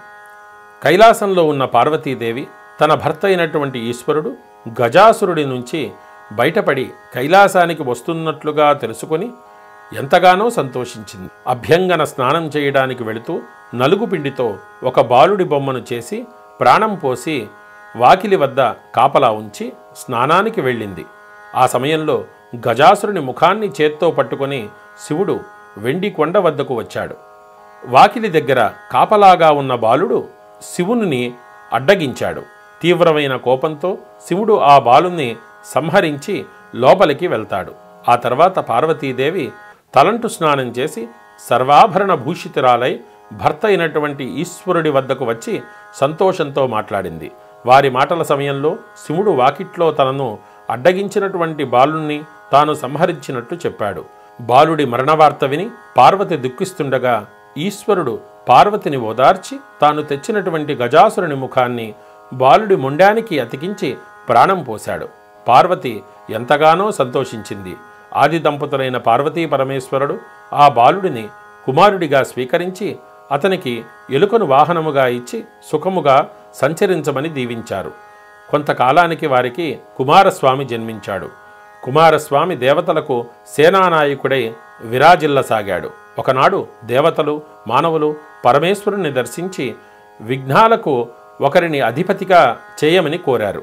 కైలాసంలో ఉన్న పార్వతీదేవి తన భర్త అయినటువంటి ఈశ్వరుడు గజాసురుడి నుంచి బయటపడి కైలాసానికి వస్తున్నట్లుగా తెలుసుకొని ఎంతగానో సంతోషించింది అభ్యంగన స్నానం చేయడానికి వెళుతూ నలుగు పిండితో ఒక బాలుడి బొమ్మను చేసి ప్రాణం పోసి వాకిలి వద్ద కాపలా ఉంచి స్నానానికి వెళ్ళింది ఆ సమయంలో గజాసురుని ముఖాన్ని చేత్తో పట్టుకొని శివుడు వెండి కొండ వద్దకు వచ్చాడు వాకిలి దగ్గర కాపలాగా ఉన్న బాలుడు శివుని అడ్డగించాడు తీవ్రమైన కోపంతో శివుడు ఆ బాలుని సంహరించి లోపలికి వెళ్తాడు ఆ తర్వాత పార్వతీదేవి తలంటు స్నానం చేసి సర్వాభరణ భూషితురాలై భర్త అయినటువంటి ఈశ్వరుడి వద్దకు వచ్చి సంతోషంతో మాట్లాడింది వారి మాటల సమయంలో శివుడు వాకిట్లో తనను అడ్డగించినటువంటి బాలుణ్ణి తాను సంహరించినట్టు చెప్పాడు బాలుడి మరణవార్త విని పార్వతి దుఃఖిస్తుండగా ఈశ్వరుడు పార్వతిని ఓదార్చి తాను తెచ్చినటువంటి గజాసురుని ముఖాన్ని బాలుడి మొండానికి అతికించి ప్రాణం పోశాడు పార్వతి ఎంతగానో సంతోషించింది ఆది దంపతులైన పార్వతీ పరమేశ్వరుడు ఆ బాలుడిని కుమారుడిగా స్వీకరించి అతనికి ఎలుకను వాహనముగా ఇచ్చి సుఖముగా సంచరించమని దీవించారు కొంతకాలానికి వారికి కుమారస్వామి జన్మించాడు కుమారస్వామి దేవతలకు సేనానాయకుడై విరాజిల్లసాగాడు ఒకనాడు దేవతలు మానవులు పరమేశ్వరుని దర్శించి విఘ్నాలకు ఒకరిని అధిపతిగా చేయమని కోరారు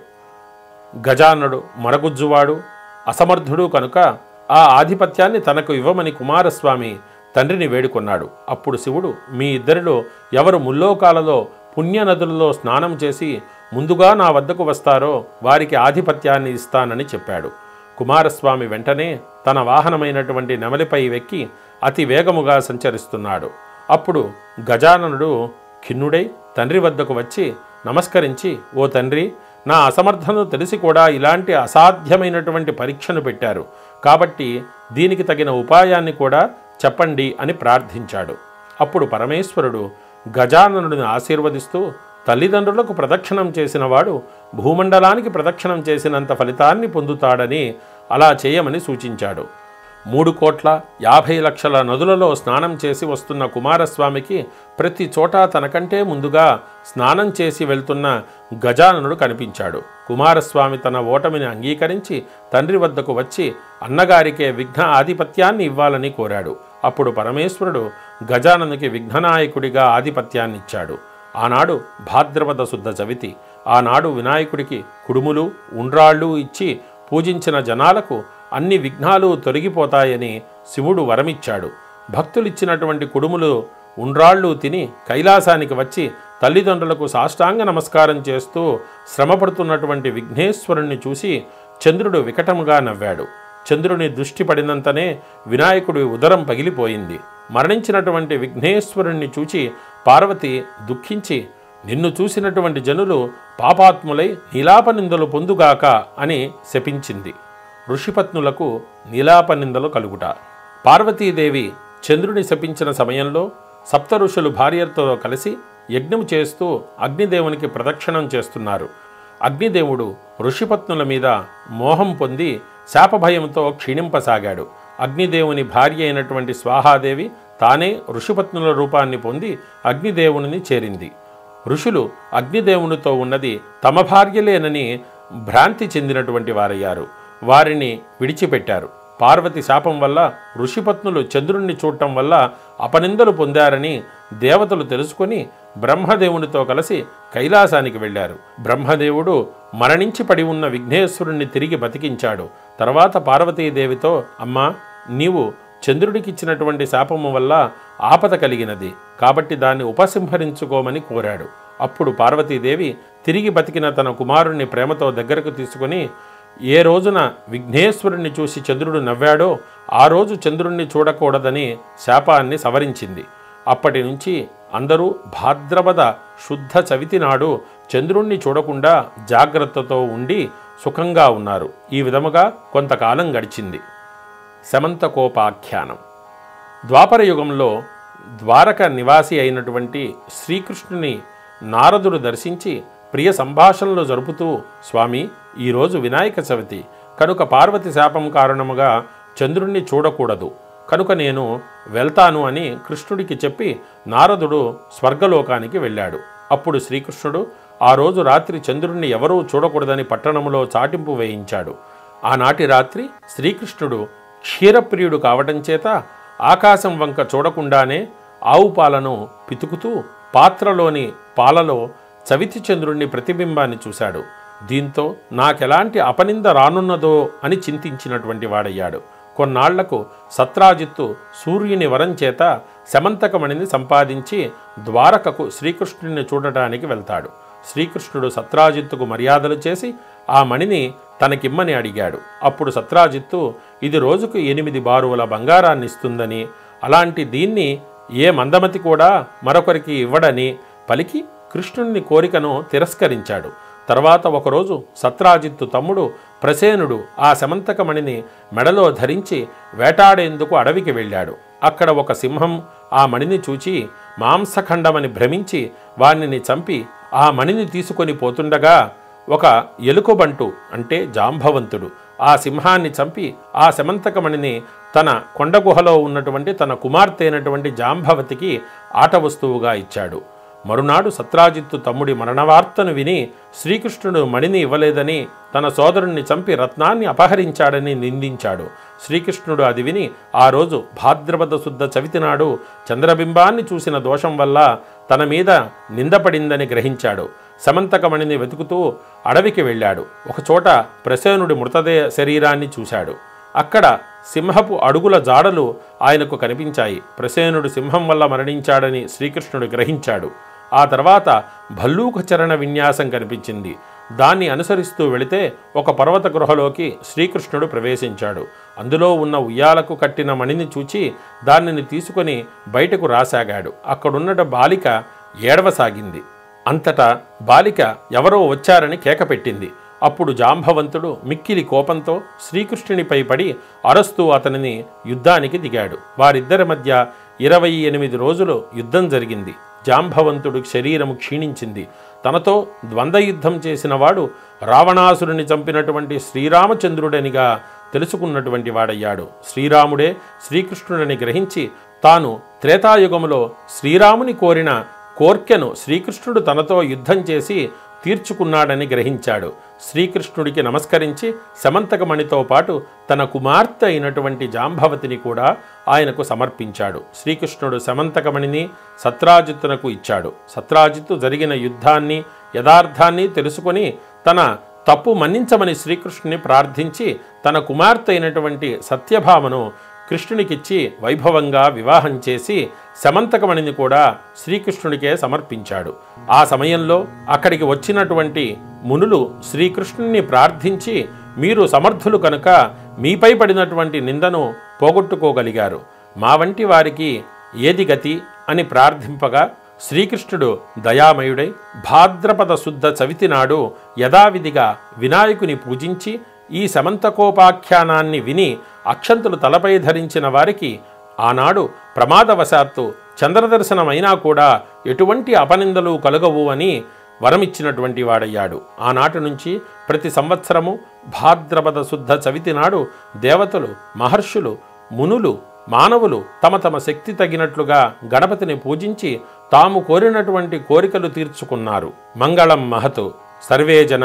గజానుడు మరగుజ్జువాడు అసమర్థుడు కనుక ఆ ఆధిపత్యాన్ని తనకు ఇవ్వమని కుమారస్వామి తండ్రిని వేడుకొన్నాడు అప్పుడు శివుడు మీ ఇద్దరిలో ఎవరు ముల్లోకాలలో పుణ్యనదులలో స్నానం చేసి ముందుగా నా వద్దకు వస్తారో వారికి ఆధిపత్యాన్ని ఇస్తానని చెప్పాడు కుమారస్వామి వెంటనే తన వాహనమైనటువంటి నెమలిపై వెక్కి అతి వేగముగా సంచరిస్తున్నాడు అప్పుడు గజాననుడు ఖిన్నుడై తండ్రి వద్దకు వచ్చి నమస్కరించి ఓ తండ్రి నా అసమర్థను తెలిసి కూడా ఇలాంటి అసాధ్యమైనటువంటి పరీక్షను పెట్టారు కాబట్టి దీనికి తగిన ఉపాయాన్ని కూడా చెప్పండి అని ప్రార్థించాడు అప్పుడు పరమేశ్వరుడు గజాననుడిని ఆశీర్వదిస్తూ తల్లిదండ్రులకు ప్రదక్షిణం చేసిన వాడు భూమండలానికి ప్రదక్షిణం చేసినంత ఫలితాన్ని పొందుతాడని అలా చేయమని సూచించాడు మూడు కోట్ల యాభై లక్షల నదులలో స్నానం చేసి వస్తున్న కుమారస్వామికి ప్రతి చోట తనకంటే ముందుగా స్నానం చేసి వెళ్తున్న గజాననుడు కనిపించాడు కుమారస్వామి తన ఓటమిని అంగీకరించి తండ్రి వద్దకు వచ్చి అన్నగారికే విఘ్న ఆధిపత్యాన్ని ఇవ్వాలని కోరాడు అప్పుడు పరమేశ్వరుడు గజాననుకి విఘ్ననాయకుడిగా ఆధిపత్యాన్ని ఇచ్చాడు ఆనాడు భాద్రపద శుద్ధ చవితి ఆనాడు వినాయకుడికి కుడుములు ఉండ్రాళ్ళు ఇచ్చి పూజించిన జనాలకు అన్ని విఘ్నాలు తొలగిపోతాయని శివుడు వరమిచ్చాడు భక్తులిచ్చినటువంటి కుడుములు ఉండ్రాళ్ళు తిని కైలాసానికి వచ్చి తల్లిదండ్రులకు సాష్టాంగ నమస్కారం చేస్తూ శ్రమపడుతున్నటువంటి విఘ్నేశ్వరుణ్ణి చూసి చంద్రుడు వికటముగా నవ్వాడు చంద్రుని దృష్టి పడినంతనే వినాయకుడి ఉదరం పగిలిపోయింది మరణించినటువంటి విఘ్నేశ్వరుణ్ణి చూచి పార్వతి దుఃఖించి నిన్ను చూసినటువంటి జనులు పాపాత్ములై నీలాపనిందలు పొందుగాక అని శపించింది ఋషిపత్నులకు నీలాపనిందలు కలుగుట పార్వతీదేవి చంద్రుని శపించిన సమయంలో సప్త ఋషులు భార్యతో కలిసి యజ్ఞం చేస్తూ అగ్నిదేవునికి ప్రదక్షిణం చేస్తున్నారు అగ్నిదేవుడు ఋషిపత్నుల మీద మోహం పొంది శాపభయంతో క్షీణింపసాగాడు అగ్నిదేవుని భార్య అయినటువంటి స్వాహాదేవి తానే ఋషిపత్నుల రూపాన్ని పొంది అగ్నిదేవుని చేరింది ఋషులు అగ్నిదేవునితో ఉన్నది తమ భార్యలేనని భ్రాంతి చెందినటువంటి వారయ్యారు వారిని విడిచిపెట్టారు పార్వతి శాపం వల్ల ఋషిపత్నులు చంద్రుణ్ణి చూడటం వల్ల అపనిందలు పొందారని దేవతలు తెలుసుకొని బ్రహ్మదేవునితో కలిసి కైలాసానికి వెళ్ళారు బ్రహ్మదేవుడు మరణించి పడి ఉన్న విఘ్నేశ్వరుణ్ణి తిరిగి బతికించాడు తర్వాత పార్వతీదేవితో అమ్మా నీవు చంద్రుడికిచ్చినటువంటి శాపము వల్ల ఆపద కలిగినది కాబట్టి దాన్ని ఉపసంహరించుకోమని కోరాడు అప్పుడు పార్వతీదేవి తిరిగి బతికిన తన కుమారుణ్ణి ప్రేమతో దగ్గరకు తీసుకుని ఏ రోజున విఘ్నేశ్వరుణ్ణి చూసి చంద్రుడు నవ్వాడో ఆ రోజు చంద్రుణ్ణి చూడకూడదని శాపాన్ని సవరించింది అప్పటి నుంచి అందరూ భాద్రపద శుద్ధ చవితి నాడు చంద్రుణ్ణి చూడకుండా జాగ్రత్తతో ఉండి సుఖంగా ఉన్నారు ఈ విధముగా కొంతకాలం గడిచింది శమంతకోపాఖ్యానం ద్వాపర యుగంలో ద్వారక నివాసి అయినటువంటి శ్రీకృష్ణుని నారదుడు దర్శించి ప్రియ సంభాషణలు జరుపుతూ స్వామి ఈరోజు వినాయక చవితి కనుక పార్వతి శాపం కారణముగా చంద్రుణ్ణి చూడకూడదు కనుక నేను వెళ్తాను అని కృష్ణుడికి చెప్పి నారదుడు స్వర్గలోకానికి వెళ్ళాడు అప్పుడు శ్రీకృష్ణుడు ఆ రోజు రాత్రి చంద్రుణ్ణి ఎవరూ చూడకూడదని పట్టణంలో చాటింపు వేయించాడు ఆనాటి రాత్రి శ్రీకృష్ణుడు క్షీరప్రియుడు కావటం చేత ఆకాశం వంక చూడకుండానే ఆవు పాలను పితుకుతూ పాత్రలోని పాలలో చవితి చంద్రుణ్ణి ప్రతిబింబాన్ని చూశాడు దీంతో నాకెలాంటి అపనింద రానున్నదో అని చింతించినటువంటి వాడయ్యాడు కొన్నాళ్లకు సత్రాజిత్తు సూర్యుని వరం చేత శమంతకమణిని సంపాదించి ద్వారకకు శ్రీకృష్ణుని చూడటానికి వెళ్తాడు శ్రీకృష్ణుడు సత్రాజిత్తుకు మర్యాదలు చేసి ఆ మణిని తనకిమ్మని అడిగాడు అప్పుడు సత్రాజిత్తు ఇది రోజుకు ఎనిమిది బారువుల బంగారాన్ని ఇస్తుందని అలాంటి దీన్ని ఏ మందమతి కూడా మరొకరికి ఇవ్వడని పలికి కృష్ణుని కోరికను తిరస్కరించాడు తర్వాత ఒకరోజు సత్రాజిత్తు తమ్ముడు ప్రసేనుడు ఆ శమంతకమణిని మెడలో ధరించి వేటాడేందుకు అడవికి వెళ్ళాడు అక్కడ ఒక సింహం ఆ మణిని చూచి మాంసఖండమని భ్రమించి వాణ్ణిని చంపి ఆ మణిని తీసుకొని పోతుండగా ఒక ఎలుకబంటు అంటే జాంబవంతుడు ఆ సింహాన్ని చంపి ఆ శమంతకమణిని తన కొండగుహలో ఉన్నటువంటి తన కుమార్తె అయినటువంటి జాంబవతికి ఆట వస్తువుగా ఇచ్చాడు మరునాడు సత్రాజిత్తు తమ్ముడి మరణవార్తను విని శ్రీకృష్ణుడు మణిని ఇవ్వలేదని తన సోదరుణ్ణి చంపి రత్నాన్ని అపహరించాడని నిందించాడు శ్రీకృష్ణుడు అది విని ఆ రోజు భాద్రపద శుద్ధ చవితి నాడు చంద్రబింబాన్ని చూసిన దోషం వల్ల తన మీద నిందపడిందని గ్రహించాడు సమంతకమణిని వెతుకుతూ అడవికి వెళ్ళాడు ఒకచోట ప్రసేనుడి మృతదేహ శరీరాన్ని చూశాడు అక్కడ సింహపు అడుగుల జాడలు ఆయనకు కనిపించాయి ప్రసేనుడు సింహం వల్ల మరణించాడని శ్రీకృష్ణుడు గ్రహించాడు ఆ తర్వాత భల్లూక చరణ విన్యాసం కనిపించింది దాన్ని అనుసరిస్తూ వెళితే ఒక పర్వత గృహలోకి శ్రీకృష్ణుడు ప్రవేశించాడు అందులో ఉన్న ఉయ్యాలకు కట్టిన మణిని చూచి దానిని తీసుకొని బయటకు రాసాగాడు అక్కడున్నట బాలిక ఏడవసాగింది అంతటా బాలిక ఎవరో వచ్చారని కేకపెట్టింది అప్పుడు జాంబవంతుడు మిక్కిలి కోపంతో శ్రీకృష్ణునిపై పడి అరస్తూ అతనిని యుద్ధానికి దిగాడు వారిద్దరి మధ్య ఇరవై ఎనిమిది రోజులు యుద్ధం జరిగింది జాంబవంతుడు శరీరము క్షీణించింది తనతో ద్వంద్వయుద్ధం చేసిన వాడు రావణాసురుని చంపినటువంటి శ్రీరామచంద్రుడనిగా తెలుసుకున్నటువంటి వాడయ్యాడు శ్రీరాముడే శ్రీకృష్ణుడని గ్రహించి తాను త్రేతాయుగములో శ్రీరాముని కోరిన కోర్కెను శ్రీకృష్ణుడు తనతో యుద్ధం చేసి తీర్చుకున్నాడని గ్రహించాడు శ్రీకృష్ణుడికి నమస్కరించి శమంతకమణితో పాటు తన కుమార్తె అయినటువంటి జాంబవతిని కూడా ఆయనకు సమర్పించాడు శ్రీకృష్ణుడు శమంతకమణిని సత్రాజిత్తునకు ఇచ్చాడు సత్రాజిత్తు జరిగిన యుద్ధాన్ని యథార్థాన్ని తెలుసుకొని తన తప్పు మన్నించమని శ్రీకృష్ణుని ప్రార్థించి తన కుమార్తె అయినటువంటి సత్యభామను కృష్ణునికిచ్చి వైభవంగా వివాహం చేసి శమంతకమణిని కూడా శ్రీకృష్ణుడికే సమర్పించాడు ఆ సమయంలో అక్కడికి వచ్చినటువంటి మునులు శ్రీకృష్ణుని ప్రార్థించి మీరు సమర్థులు కనుక మీపై పడినటువంటి నిందను పోగొట్టుకోగలిగారు మా వంటి వారికి ఏది గతి అని ప్రార్థింపగా శ్రీకృష్ణుడు దయామయుడై భాద్రపద శుద్ధ చవితి నాడు యథావిధిగా వినాయకుని పూజించి ఈ సమంతకోపాఖ్యానాన్ని విని అక్షంతులు తలపై ధరించిన వారికి ఆనాడు ప్రమాదవశాత్తు చంద్రదర్శనమైనా కూడా ఎటువంటి అపనిందలు కలగవు అని వరమిచ్చినటువంటి వాడయ్యాడు ఆనాటి నుంచి ప్రతి సంవత్సరము భాద్రపద శుద్ధ చవితి నాడు దేవతలు మహర్షులు మునులు మానవులు తమ తమ శక్తి తగినట్లుగా గణపతిని పూజించి తాము కోరినటువంటి కోరికలు తీర్చుకున్నారు మంగళం మహతు సర్వే జన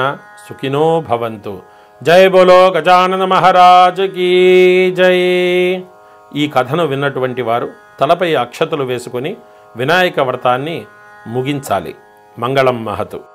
సుఖినో భవంతు జై బోలో గజానన మహారాజ్ కీ జై ఈ కథను విన్నటువంటి వారు తలపై అక్షతలు వేసుకొని వినాయక వ్రతాన్ని ముగించాలి మంగళం మహతు